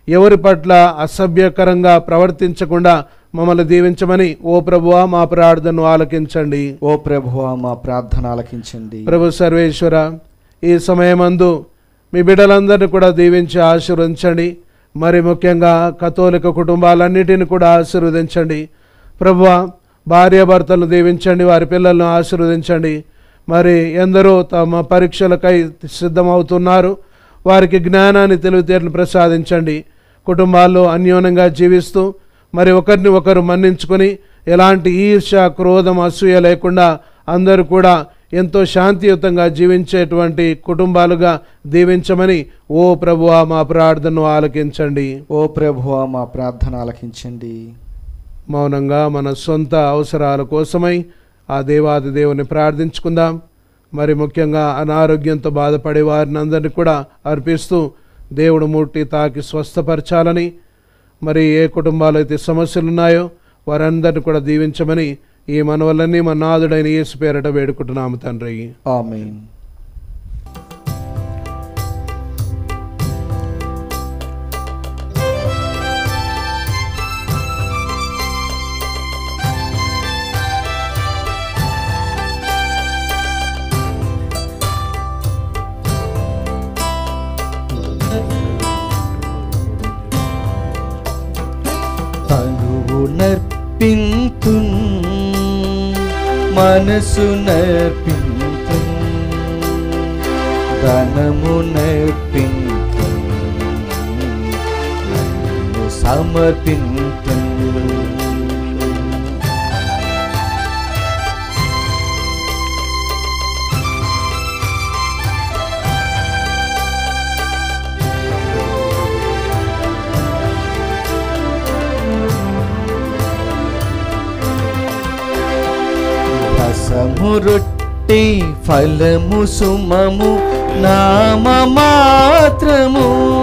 ఎవరి పట్ల అసభ్యకరంగా ప్రవర్తించకుండా మమ్మల్ని దీవించమని ఓ ప్రభువా మా ప్రార్థనను ఆలకించండి ఓ ప్రభువా మా ప్రార్థన ఆలకించండి ప్రభు సర్వేశ్వర ఈ సమయమందు మీ బిడ్డలందరినీ కూడా దీవించి ఆశీర్వదించండి మరి ముఖ్యంగా కథోలిక కుటుంబాలన్నిటిని కూడా ఆశీర్వదించండి ప్రభు భార్యాభర్తలను దీవించండి వారి పిల్లలను ఆశీర్వదించండి మరి ఎందరో తమ పరీక్షలకై సిద్ధమవుతున్నారు వారికి జ్ఞానాన్ని తెలివితేటలు ప్రసాదించండి కుటుంబాల్లో అన్యోన్యంగా జీవిస్తూ మరి ఒకరిని ఒకరు మన్నించుకొని ఎలాంటి ఈర్ష క్రోధం అసూయ లేకుండా అందరూ కూడా ఎంతో శాంతియుతంగా జీవించేటువంటి కుటుంబాలుగా దీవించమని ఓ ప్రభువా మా ప్రార్థనను ఆలకించండి ఓ ప్రభువా మా ప్రార్థన ఆలకించండి మౌనంగా మన సొంత అవసరాల కోసమై ఆ దేవాది దేవుని ప్రార్థించుకుందాం మరి ముఖ్యంగా అనారోగ్యంతో బాధపడే వారిని అందరినీ కూడా అర్పిస్తూ దేవుడు ముట్టి తాకి స్వస్థపరచాలని మరి ఏ కుటుంబాలు అయితే సమస్యలు ఉన్నాయో వారందరిని కూడా దీవించమని ఈ మనవలన్నీ మన నాదుడైన యేసు పేరట వేడుకుంటున్నాము తండ్రి ఆమేన్ తనువు నర్పింతు మనసు నర్పింతు ధనము నర్పింతు నన్ను సమర్పింతు రసము రొట్టి ఫలము సుమము నామ మాత్రము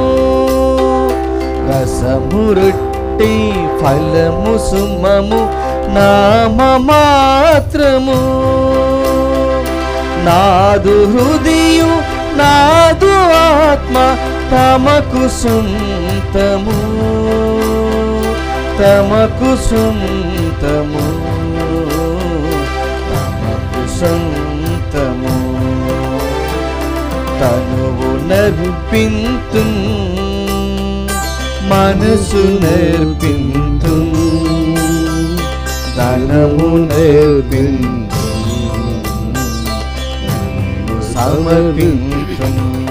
రసము రొట్టి ఫలము సుమము నామ మాత్రము నాదు హృదయం నాదు ఆత్మ తమకు సొంతము తమకు సొంతము తమకు సొంతము తనువు నర్పింతు మనసు నేర్పింతు ధనము నేర్పింతు సమర్పింతు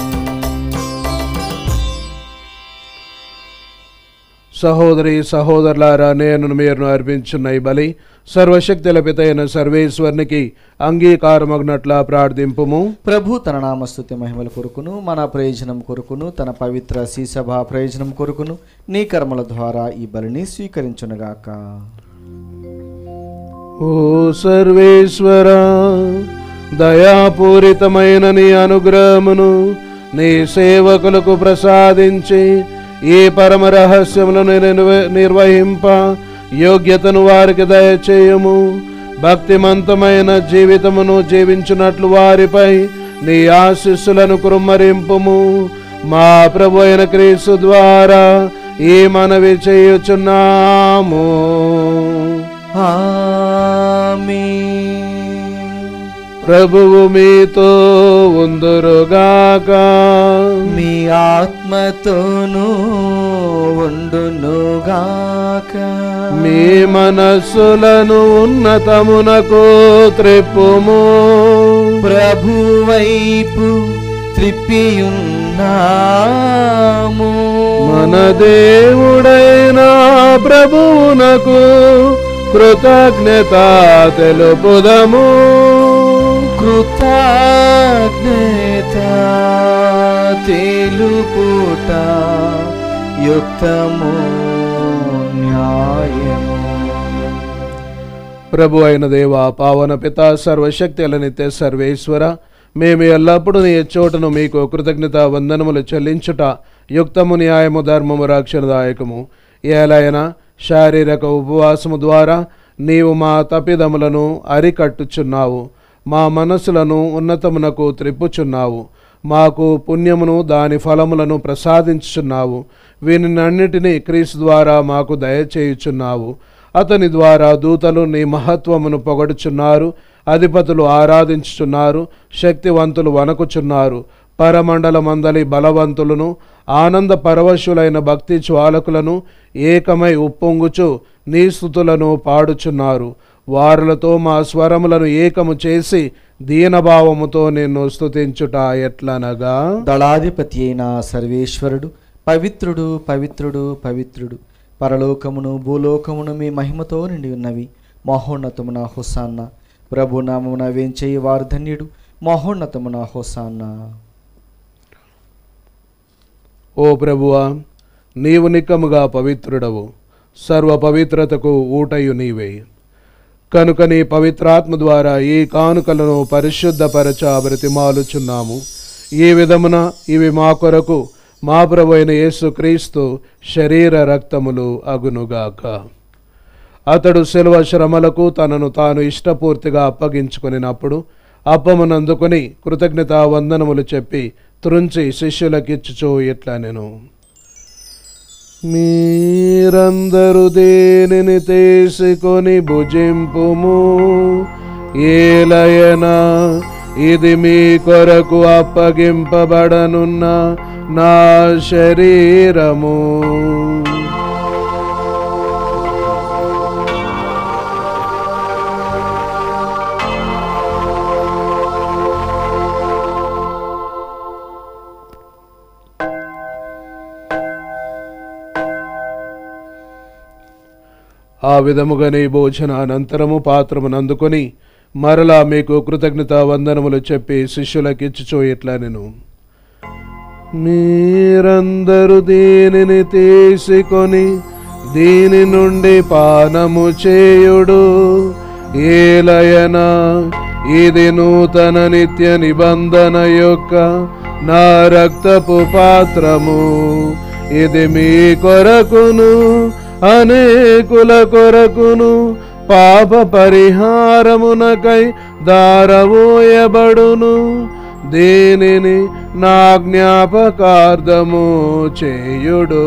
సహోదరి సహోదరులారా నేను మీరు అర్పించున్న ఈ బలి సర్వశక్తుల పితైన సర్వేశ్వరునికి అంగీకారమగినట్లా ప్రార్థింపుము ప్రభు తన నామస్తుతి మహిమల కొరకును మన ప్రయోజనం కొరకును తన పవిత్ర సభా ప్రయోజనం కొరకును నీ కర్మల ద్వారా ఈ బలిని స్వీకరించునుగాక ఓ సర్వేశ్వర దయాపూరితమైన నీ అనుగ్రహమును నీ సేవకులకు ప్రసాదించి ఈ పరమ రహస్యములను నిర్వ- నిర్వహింప యోగ్యతను వారికి దయచేయము భక్తిమంతమైన జీవితమును జీవించున్నట్లు వారిపై నీ ఆశీస్సులను కురుమ్మరింపుము మా ప్రభు అయిన క్రీస్తు ద్వారా ఈ మనవి చేయుచున్నాము ఆమేన్. ప్రభువు మీతో ఉందురుగాక మీ ఆత్మతోనూ ఉండునుగాక మీ మనస్సులను ఉన్నతమునకు త్రిప్పుము ప్రభు వైపు త్రిప్పియున్నాము మన దేవుడైన ప్రభువునకు కృతజ్ఞత తెలుపుదము కృతజ్ఞత తెలుపుట యుక్తము న్యాయము ప్రభు అయిన దేవ పావన పిత సర్వశక్తి నిత్య సర్వేశ్వర మేము ఎల్లప్పుడూ నీ చోటను మీకు కృతజ్ఞత వందనములు చెల్లించుట యుక్తము న్యాయము ధర్మము రక్షణదాయకము ఏలైనా శారీరక ఉపవాసము ద్వారా నీవు మా తప్పిదములను అరికట్టుచున్నావు మా మనసులను ఉన్నతమునకు త్రిప్పుచున్నావు మాకు పుణ్యమును దాని ఫలములను ప్రసాదించుచున్నావు వీనినన్నిటినీ క్రీస్తు ద్వారా మాకు దయచేయుచున్నావు అతని ద్వారా దూతలు నీ మహత్వమును పొగడుచున్నారు అధిపతులు ఆరాధించుచున్నారు శక్తివంతులు వణకుచున్నారు పరమండలమందలి బలవంతులను ఆనంద పరవశులైన భక్తి జ్వాలకులను ఏకమై ఉప్పొంగుచు నీ స్థుతులను పాడుచున్నారు వారులతో మా స్వరములను ఏకము చేసి దీనభావముతో నిన్ను స్తుతించుట ఎట్లనగా దళాధిపతి అయిన సర్వేశ్వరుడు పవిత్రుడు పవిత్రుడు పవిత్రుడు పరలోకమును భూలోకమును మీ మహిమతో నిండి ఉన్నవి మహోన్నతమున హుసాన్న ప్రభు నామమున వేంచేయి వారు ధన్యుడు మహోన్నతమున హుసాన్న ఓ ప్రభువా నీవు నిక్కముగా పవిత్రుడవు సర్వ పవిత్రతకు ఊటయు నీవే కనుక నీ పవిత్రాత్మ ద్వారా ఈ కానుకలను పరిశుద్ధపరచ బ్రతిమాలుచున్నాము ఈ విధమున ఇవి మా కొరకు మా ప్రభు అయిన యేసుక్రీస్తు శరీర రక్తములు అగునుగాక అతడు శిలువ శ్రమలకు తనను తాను ఇష్టపూర్తిగా అప్పగించుకొనినప్పుడు అప్పమునందుకొని కృతజ్ఞతా వందనములు చెప్పి త్రుంచి శిష్యులకిచ్చుచో ఇట్లా నేను మీరందరూ దేనిని తీసుకొని భుజింపుము ఏలయనా ఇది మీ కొరకు అప్పగింపబడనున్న నా శరీరము ఆ విధముగానే భోజన అనంతరము పాత్రమును అందుకొని మరలా మీకు కృతజ్ఞత వందనములు చెప్పి శిష్యులకిచ్చుచో ఇట్లా నేను మీరందరూ దీనిని తీసుకొని దీని నుండి పానము చేయుడు ఏలయనా ఇది నూతన నిత్య నిబంధన యొక్క నా రక్తపు పాత్రము ఇది మీ కొరకును అనేకుల కొరకును పాప పరిహారమునకై దారవోయబడును దీనిని నా జ్ఞాపకార్థము చేయుడు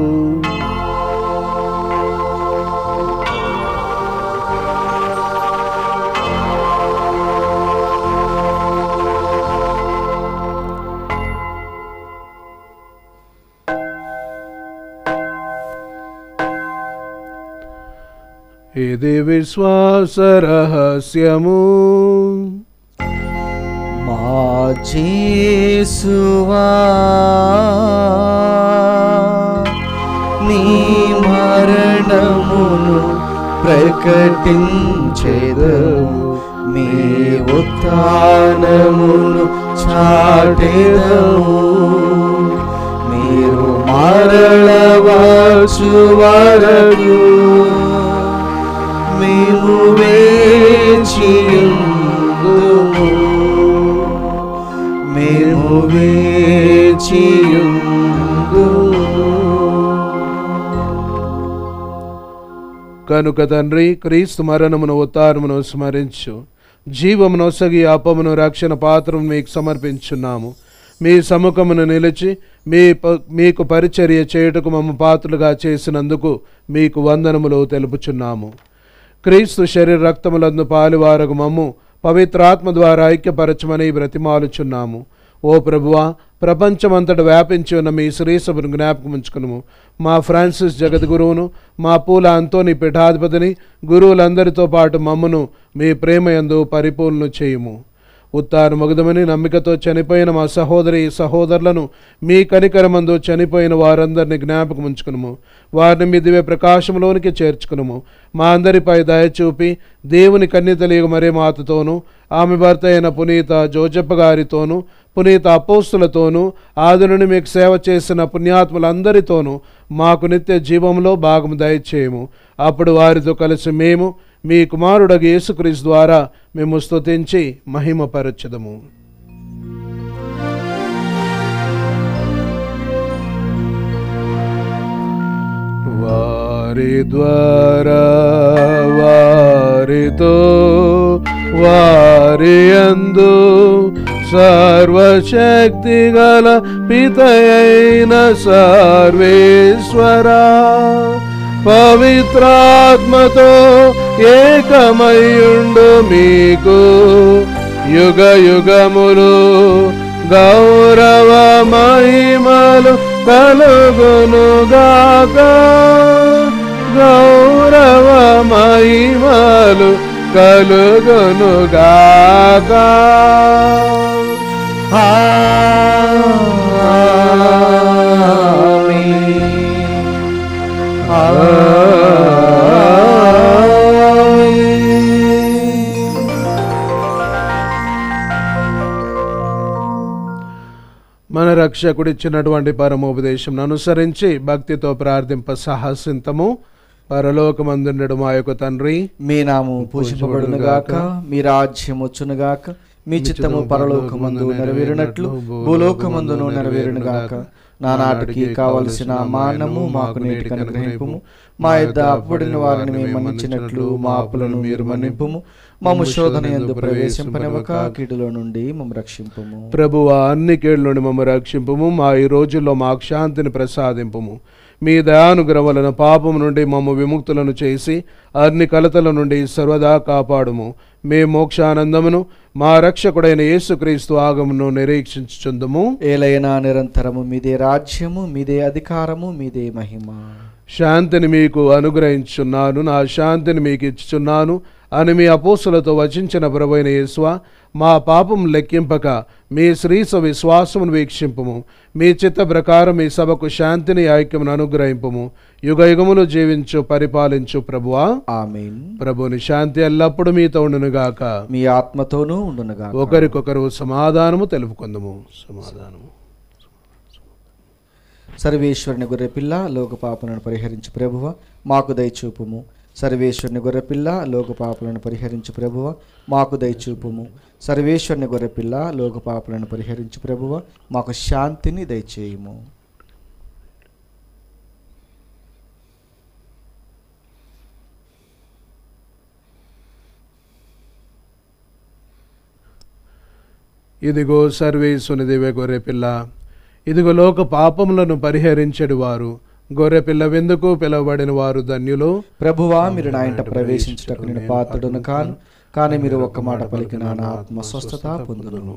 ఇది విశ్వాస రహస్యము మా చేసువా నీ మరణమును ప్రకటించేదము మీ ఉత్థానమును చాటెదము మీరు మరళవచ్చు వరకు మేము వేచియుందుము మేము వేచియుందుము కనుక తండ్రి క్రీస్తు మరణమును ఉత్తారమును స్మరించు జీవమును ఒసగి అప్పమును రక్షణ పాత్రను మీకు సమర్పించున్నాము మీ సముఖమును నిలిచి మీ ప- మీకు పరిచర్య చేయుటకు మమ్మ పాత్రలుగా చేసినందుకు మీకు వందనములు తెలుపుచున్నాము క్రీస్తు శరీర రక్తములందు పాలువారగు మమ్ము పవిత్రాత్మ ద్వారా ఐక్యపరచమని బ్రతిమాలుచున్నాము ఓ ప్రభువా ప్రపంచమంతట వ్యాపించి ఉన్న మీ శ్రీసభను జ్ఞాపకం ఉంచుకును మా ఫ్రాన్సిస్ జగద్గురువును మా పూల అంతోని పీఠాధిపతిని గురువులందరితో పాటు మమ్మను మీ ప్రేమయందు పరిపూర్ణ చేయుము ఉత్తారు మగుదమని నమ్మికతో చనిపోయిన మా సహోదరి సహోదరులను మీ కనికరమందు చనిపోయిన వారందరిని జ్ఞాపకం ఉంచుకునుము వారిని మీ దివ్య ప్రకాశంలోనికి చేర్చుకునుము మా అందరిపై దయ చూపి దేవుని కన్యతలియగు మరే మాతతోనూ ఆమె భర్త అయిన పునీత జోజప్ప గారితోనూ పునీత అపోస్తులతోనూ ఆదునుని మీకు సేవ చేసిన పుణ్యాత్ములందరితోనూ మాకు నిత్య జీవంలో భాగము దయచేయము అప్పుడు వారితో కలిసి మేము మీ కుమారుడగు యేసుక్రీస్తు ద్వారా మేము స్తుతించి మహిమపరచదము వారి ద్వారా వారితో వారి అందు సర్వశక్తి గల పితయైన సర్వేశ్వరా పవిత్రాత్మతో ఏకమయుండు మీకు యుగ యుగములు గౌరవ మహిమలు కలుగునుగాక గౌరవ మహిమలు కలుగునుగాక మన రక్షకుడిచ్చినటువంటి పరమోపదేశం అనుసరించి భక్తితో ప్రార్థింప సాహసింతము పరలోకమందుండడు మా యొక్క తండ్రి మీ నామం పూజింపబడునుగాక మీ రాజ్యం వచ్చునుగాక మీ చిత్తము పరలోకమందు నెరవేరినట్లు భూలోకమందును నెరవేరునుగాక నానాటికి కావలసిన మానము మాకు నేటికి అనుగ్రహింపుము మా యొద్ద అప్పుడిన వారిని మేము మన్నించినట్లు మా అప్పులను మీరు మన్నింపుము మమ్ము శోధన ఎందు ప్రవేశింపనివ్వక కీడులో నుండి మమ్ము రక్షింపుము ప్రభువ అన్ని కీళ్ళ నుండి మమ్మ రక్షింపుము మా ఈ రోజుల్లో మాకు శాంతిని ప్రసాదింపుము మీ దయానుగ్రహం వలన పాపం నుండి మమ్మ విముక్తులను చేసి అన్ని కలతల నుండి సర్వదా కాపాడుము మీ మోక్షానందమును మా రక్షకుడైన యేసుక్రీస్తు ఆగమును నిరీక్షించుచుందుము ఏలైనా నిరంతరము మీదే రాజ్యము మీదే అధికారము మీదే మహిమ శాంతిని మీకు అనుగ్రహించున్నాను నా శాంతిని మీకు ఇచ్చుచున్నాను అని మీ అపోసులతో వచించిన ప్రభైన యేసువ మా పాపం లెక్కింపక మీ శ్రీస విశ్వాసమును వీక్షింపము మీ చిత్త ప్రకారం మీ సభకు శాంతిని ఐక్యమును అనుగ్రహింపము యుగ యుగములు జీవించు పరిపాలించు ప్రభువా ఆమేన్ ప్రభుని శాంతి ఎల్లప్పుడూ మీతో ఉండునుగాక మీ ఆత్మతోనూ ఉండునుగా ఒకరికొకరు సమాధానము తెలుపుకుందము సమాధానము సర్వేశ్వరుని గొర్రెపిల్ల లోక పాపలను పరిహరించు ప్రభువ మాకు దయచూపుము సర్వేశ్వరుని గొర్రెపిల్ల లోక పాపలను పరిహరించు ప్రభువ మాకు దయచూపుము సర్వేశ్వరుని గొర్రెపిల్ల లోక పాపలను పరిహరించు ప్రభువ మాకు శాంతిని దయచేయుము ఇదిగో సర్వేశుని దివ్య గొర్రెపిల్ల ఇదిగో లోక పాపములను పరిహరించడు వారు గొర్రెపిల్ల వెందుకు పిలువబడిన వారు ధన్యులు ప్రభువా మీరు నా ఇంట ప్రవేశించుటకు నేను పాత్రుడును కాను కానీ మీరు ఒక్క మాట పలికిన నా ఆత్మ స్వస్థత పొందును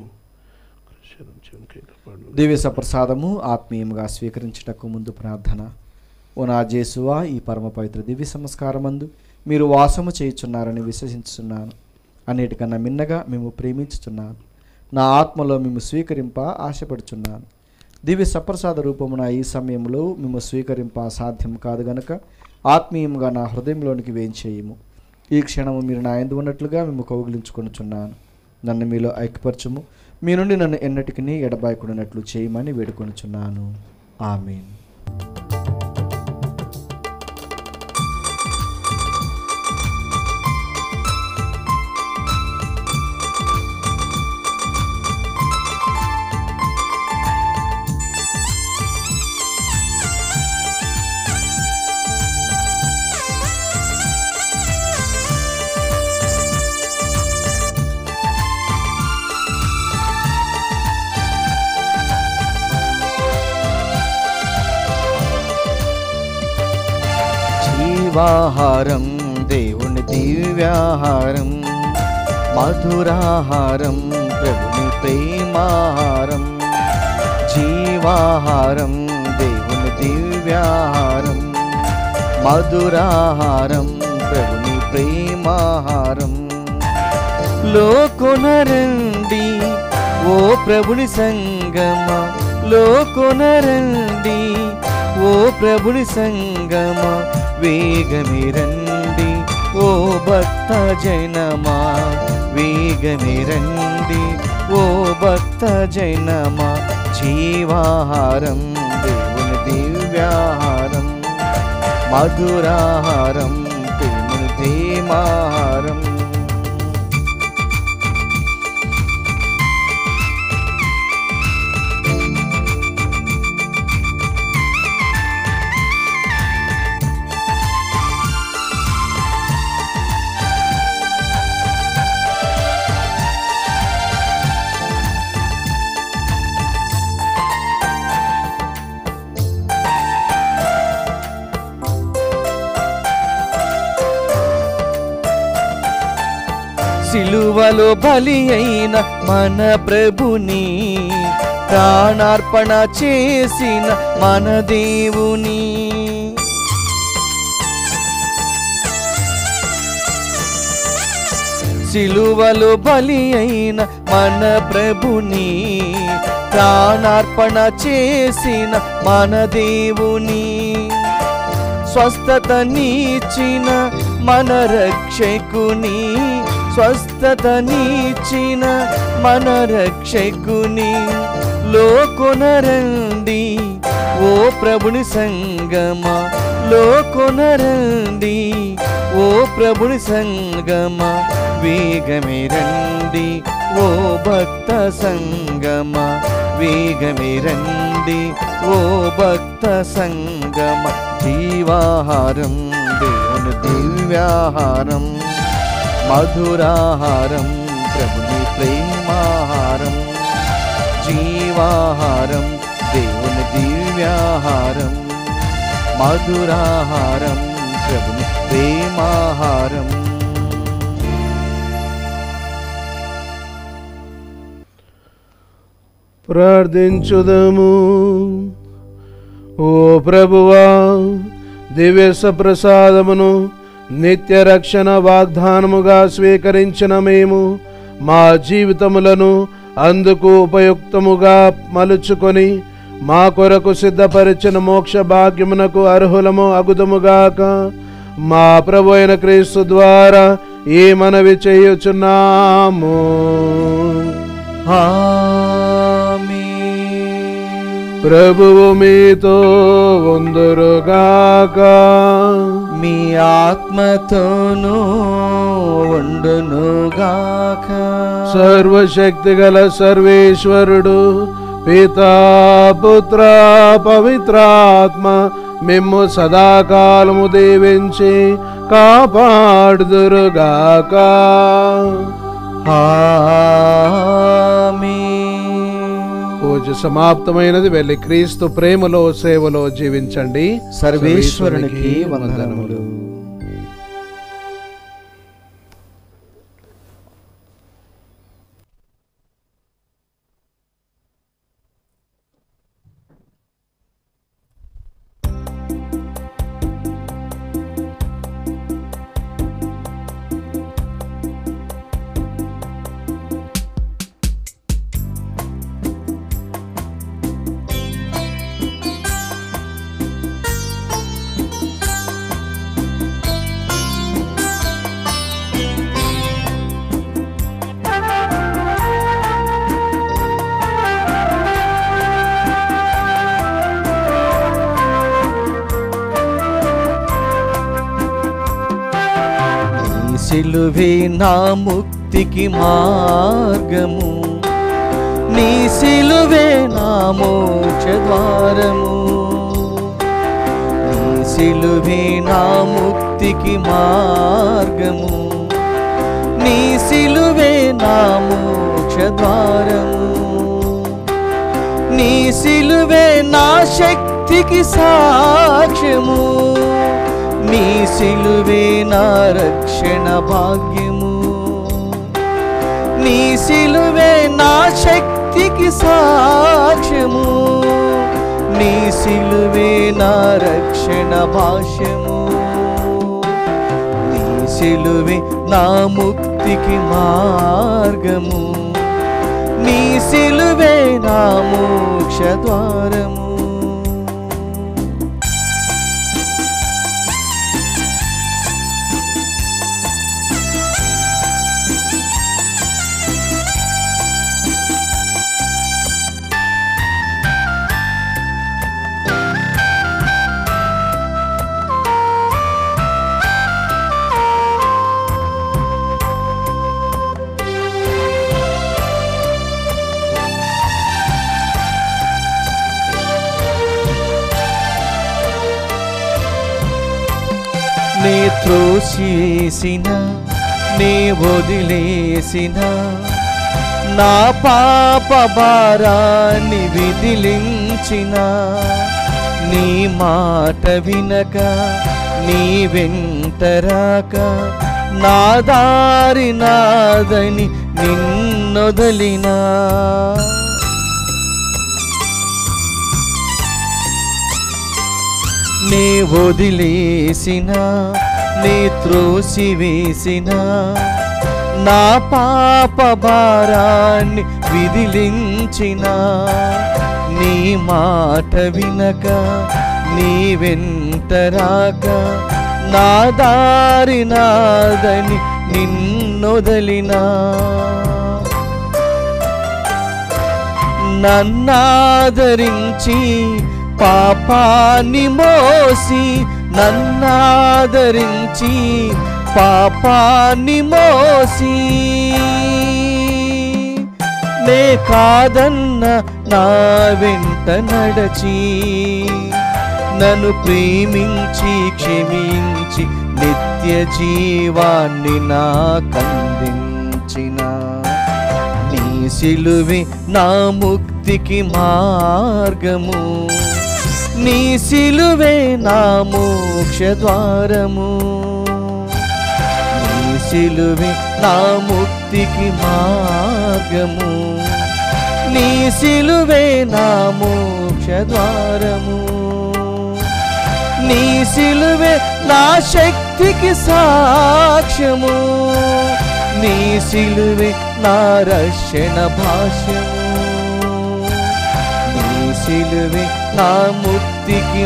దివ్య సప్రసాదము ఆత్మీయముగా స్వీకరించుటకు ముందు ప్రార్థన ఓ నా జేసువా ఈ పరమ పవిత్ర దివ్య సంస్కారమందు మీరు వాసము చేయుచున్నారని విశ్వసించుచున్నాను అన్నిటికన్నా మిన్నగా మేము ప్రేమించుచున్నాను నా ఆత్మలో మేము స్వీకరింప ఆశపడుచున్నాను దివ్య సప్రసాద రూపమున ఈ సమయంలో మేము స్వీకరింప సాధ్యం కాదు గనక ఆత్మీయంగా నా హృదయంలోనికి వేయించేయము ఈ క్షణము మీరు నా ఎందు ఉన్నట్లుగా మేము కౌగిలించుకొనుచున్నాను నన్ను మీలో ఐక్యపరచుము మీ నుండి నన్ను ఎన్నటికి ఎడబాయకుడినట్లు చేయమని వేడుకొనుచున్నాను ఆమీన్ జీవాహారం దేవుని దివ్యాహారం మధురాహారం ప్రభుని ప్రేమాహారం జీవాహారం దేవుని దివ్యాహారం మధురాహారం ప్రభుని ప్రేమాహారం లోకొనరండి ఓ ప్రభుని సంగమ లోకొనరండి ఓ ప్రభుని సంగమ వేగమిరండి ఓ భక్త జనమా వేగమిరండి ఓ భక్త జనమా జీవాహారం దేవుని దివ్యాహారం మధురాహారం దేవుని ధీమాహారం సిలువలో బలి అయిన మన ప్రభుని ప్రాణార్పణ చేసిన మన దేవుని సిలువలో బలి అయిన మన ప్రభుని ప్రాణార్పణ చేసిన మన దేవుని స్వస్థత నీచిన మన రక్షకుని స్వస్థత నీచిన మన రక్షకుని లోకొనరండి ఓ ప్రభుని సంగమా లోకొనరండి ఓ ప్రభుని సంగమా వేగమే రండి ఓ భక్త సంగమ వేగమే రండి ఓ భక్త సంగమ జీవాహారం దేవుని దివ్యాహారం మధురాహారం ప్రభుని ప్రేమాహారం జీవాహారం దేవుని దివ్యాహారం మధురాహారం ప్రభుని ప్రేమాహారం ప్రార్థించుదము ఓ ప్రభువా దివ్య సప్రసాదమును నిత్య రక్షణ వాగ్దానముగా స్వీకరించిన మేము మా జీవితములను అందుకు ఉపయుక్తముగా మలుచుకొని మా కొరకు సిద్ధపరిచిన మోక్ష భాగ్యమునకు అర్హులము అగుదముగాక మా ప్రభు అయిన క్రీస్తు ద్వారా ఈ మనవి చేయుచున్నాము ఆమేన్. ప్రభువు మీతో ఉందురుగాక మీ ఆత్మతోనూ ఉండునుగాక సర్వశక్తి గల సర్వేశ్వరుడు పితా పుత్ర పవిత్రాత్మ మిమ్ము సదాకాలము దీవించి కాపాడుదురుగాక ఆమేన్. పూజ సమాప్తమైనది వెళ్ళి క్రీస్తు ప్రేమలో సేవలో జీవించండి సర్వేశ్వరునికి వందనములు నీ సిలువే నా ముక్తికి మార్గము నీ సిలువే నా మోక్ష ద్వారము నీ సిలువే నా ముక్తికి మార్గము నీ సిలువే నా మోక్ష ద్వారము నీ సిలువే నా శక్తికి సాక్ష్యము నీ సిలువే నా రక్షణ భాగ్యము నీ సిలువే నా శక్తికి సాక్ష్యము నీ సిలువే నా రక్షణ భాష్యము నీ సిలువే నా ముక్తికి మార్గము నీ సిలువే నా మోక్ష ద్వారము నే త్రోసేసిన నే వదిలేసిన నా పాప భారాన్ని విదిలించిన నీ మాట వినక నీ వెంటరాక నా దారి నాదని నిన్నొదలినా నే వదిలేసిన నే త్రోసివేసిన నా పాప భారాన్ని విదిలించిన నీ మాట వినక నీ వెంటరాక నా దారి నాదని నిన్నొదలినా నన్నాదరించి పాపాన్ని మోసి నన్నాదరించి పాపాన్ని మోసి నే కాదన్న నా వెంట నడచి నన్ను ప్రేమించి క్షమించి నిత్య జీవాన్ని నాకందించిన నీ సిలువే నా ముక్తికి మార్గము నీ సిలువే నా మోక్ష ద్వారము నీ సిలువే నా ముక్తికి మార్గము నీ సిలువే నా మోక్ష ద్వారము నీ సిలువే నా శక్తికి సాక్ష్యము నీ సిలువే నా రక్షణ భాష్యము నీ సిలువే నా ముక్తికి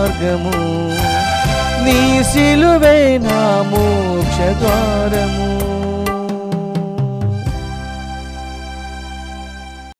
మార్గము నీ సిలువే నా మోక్ష ద్వారము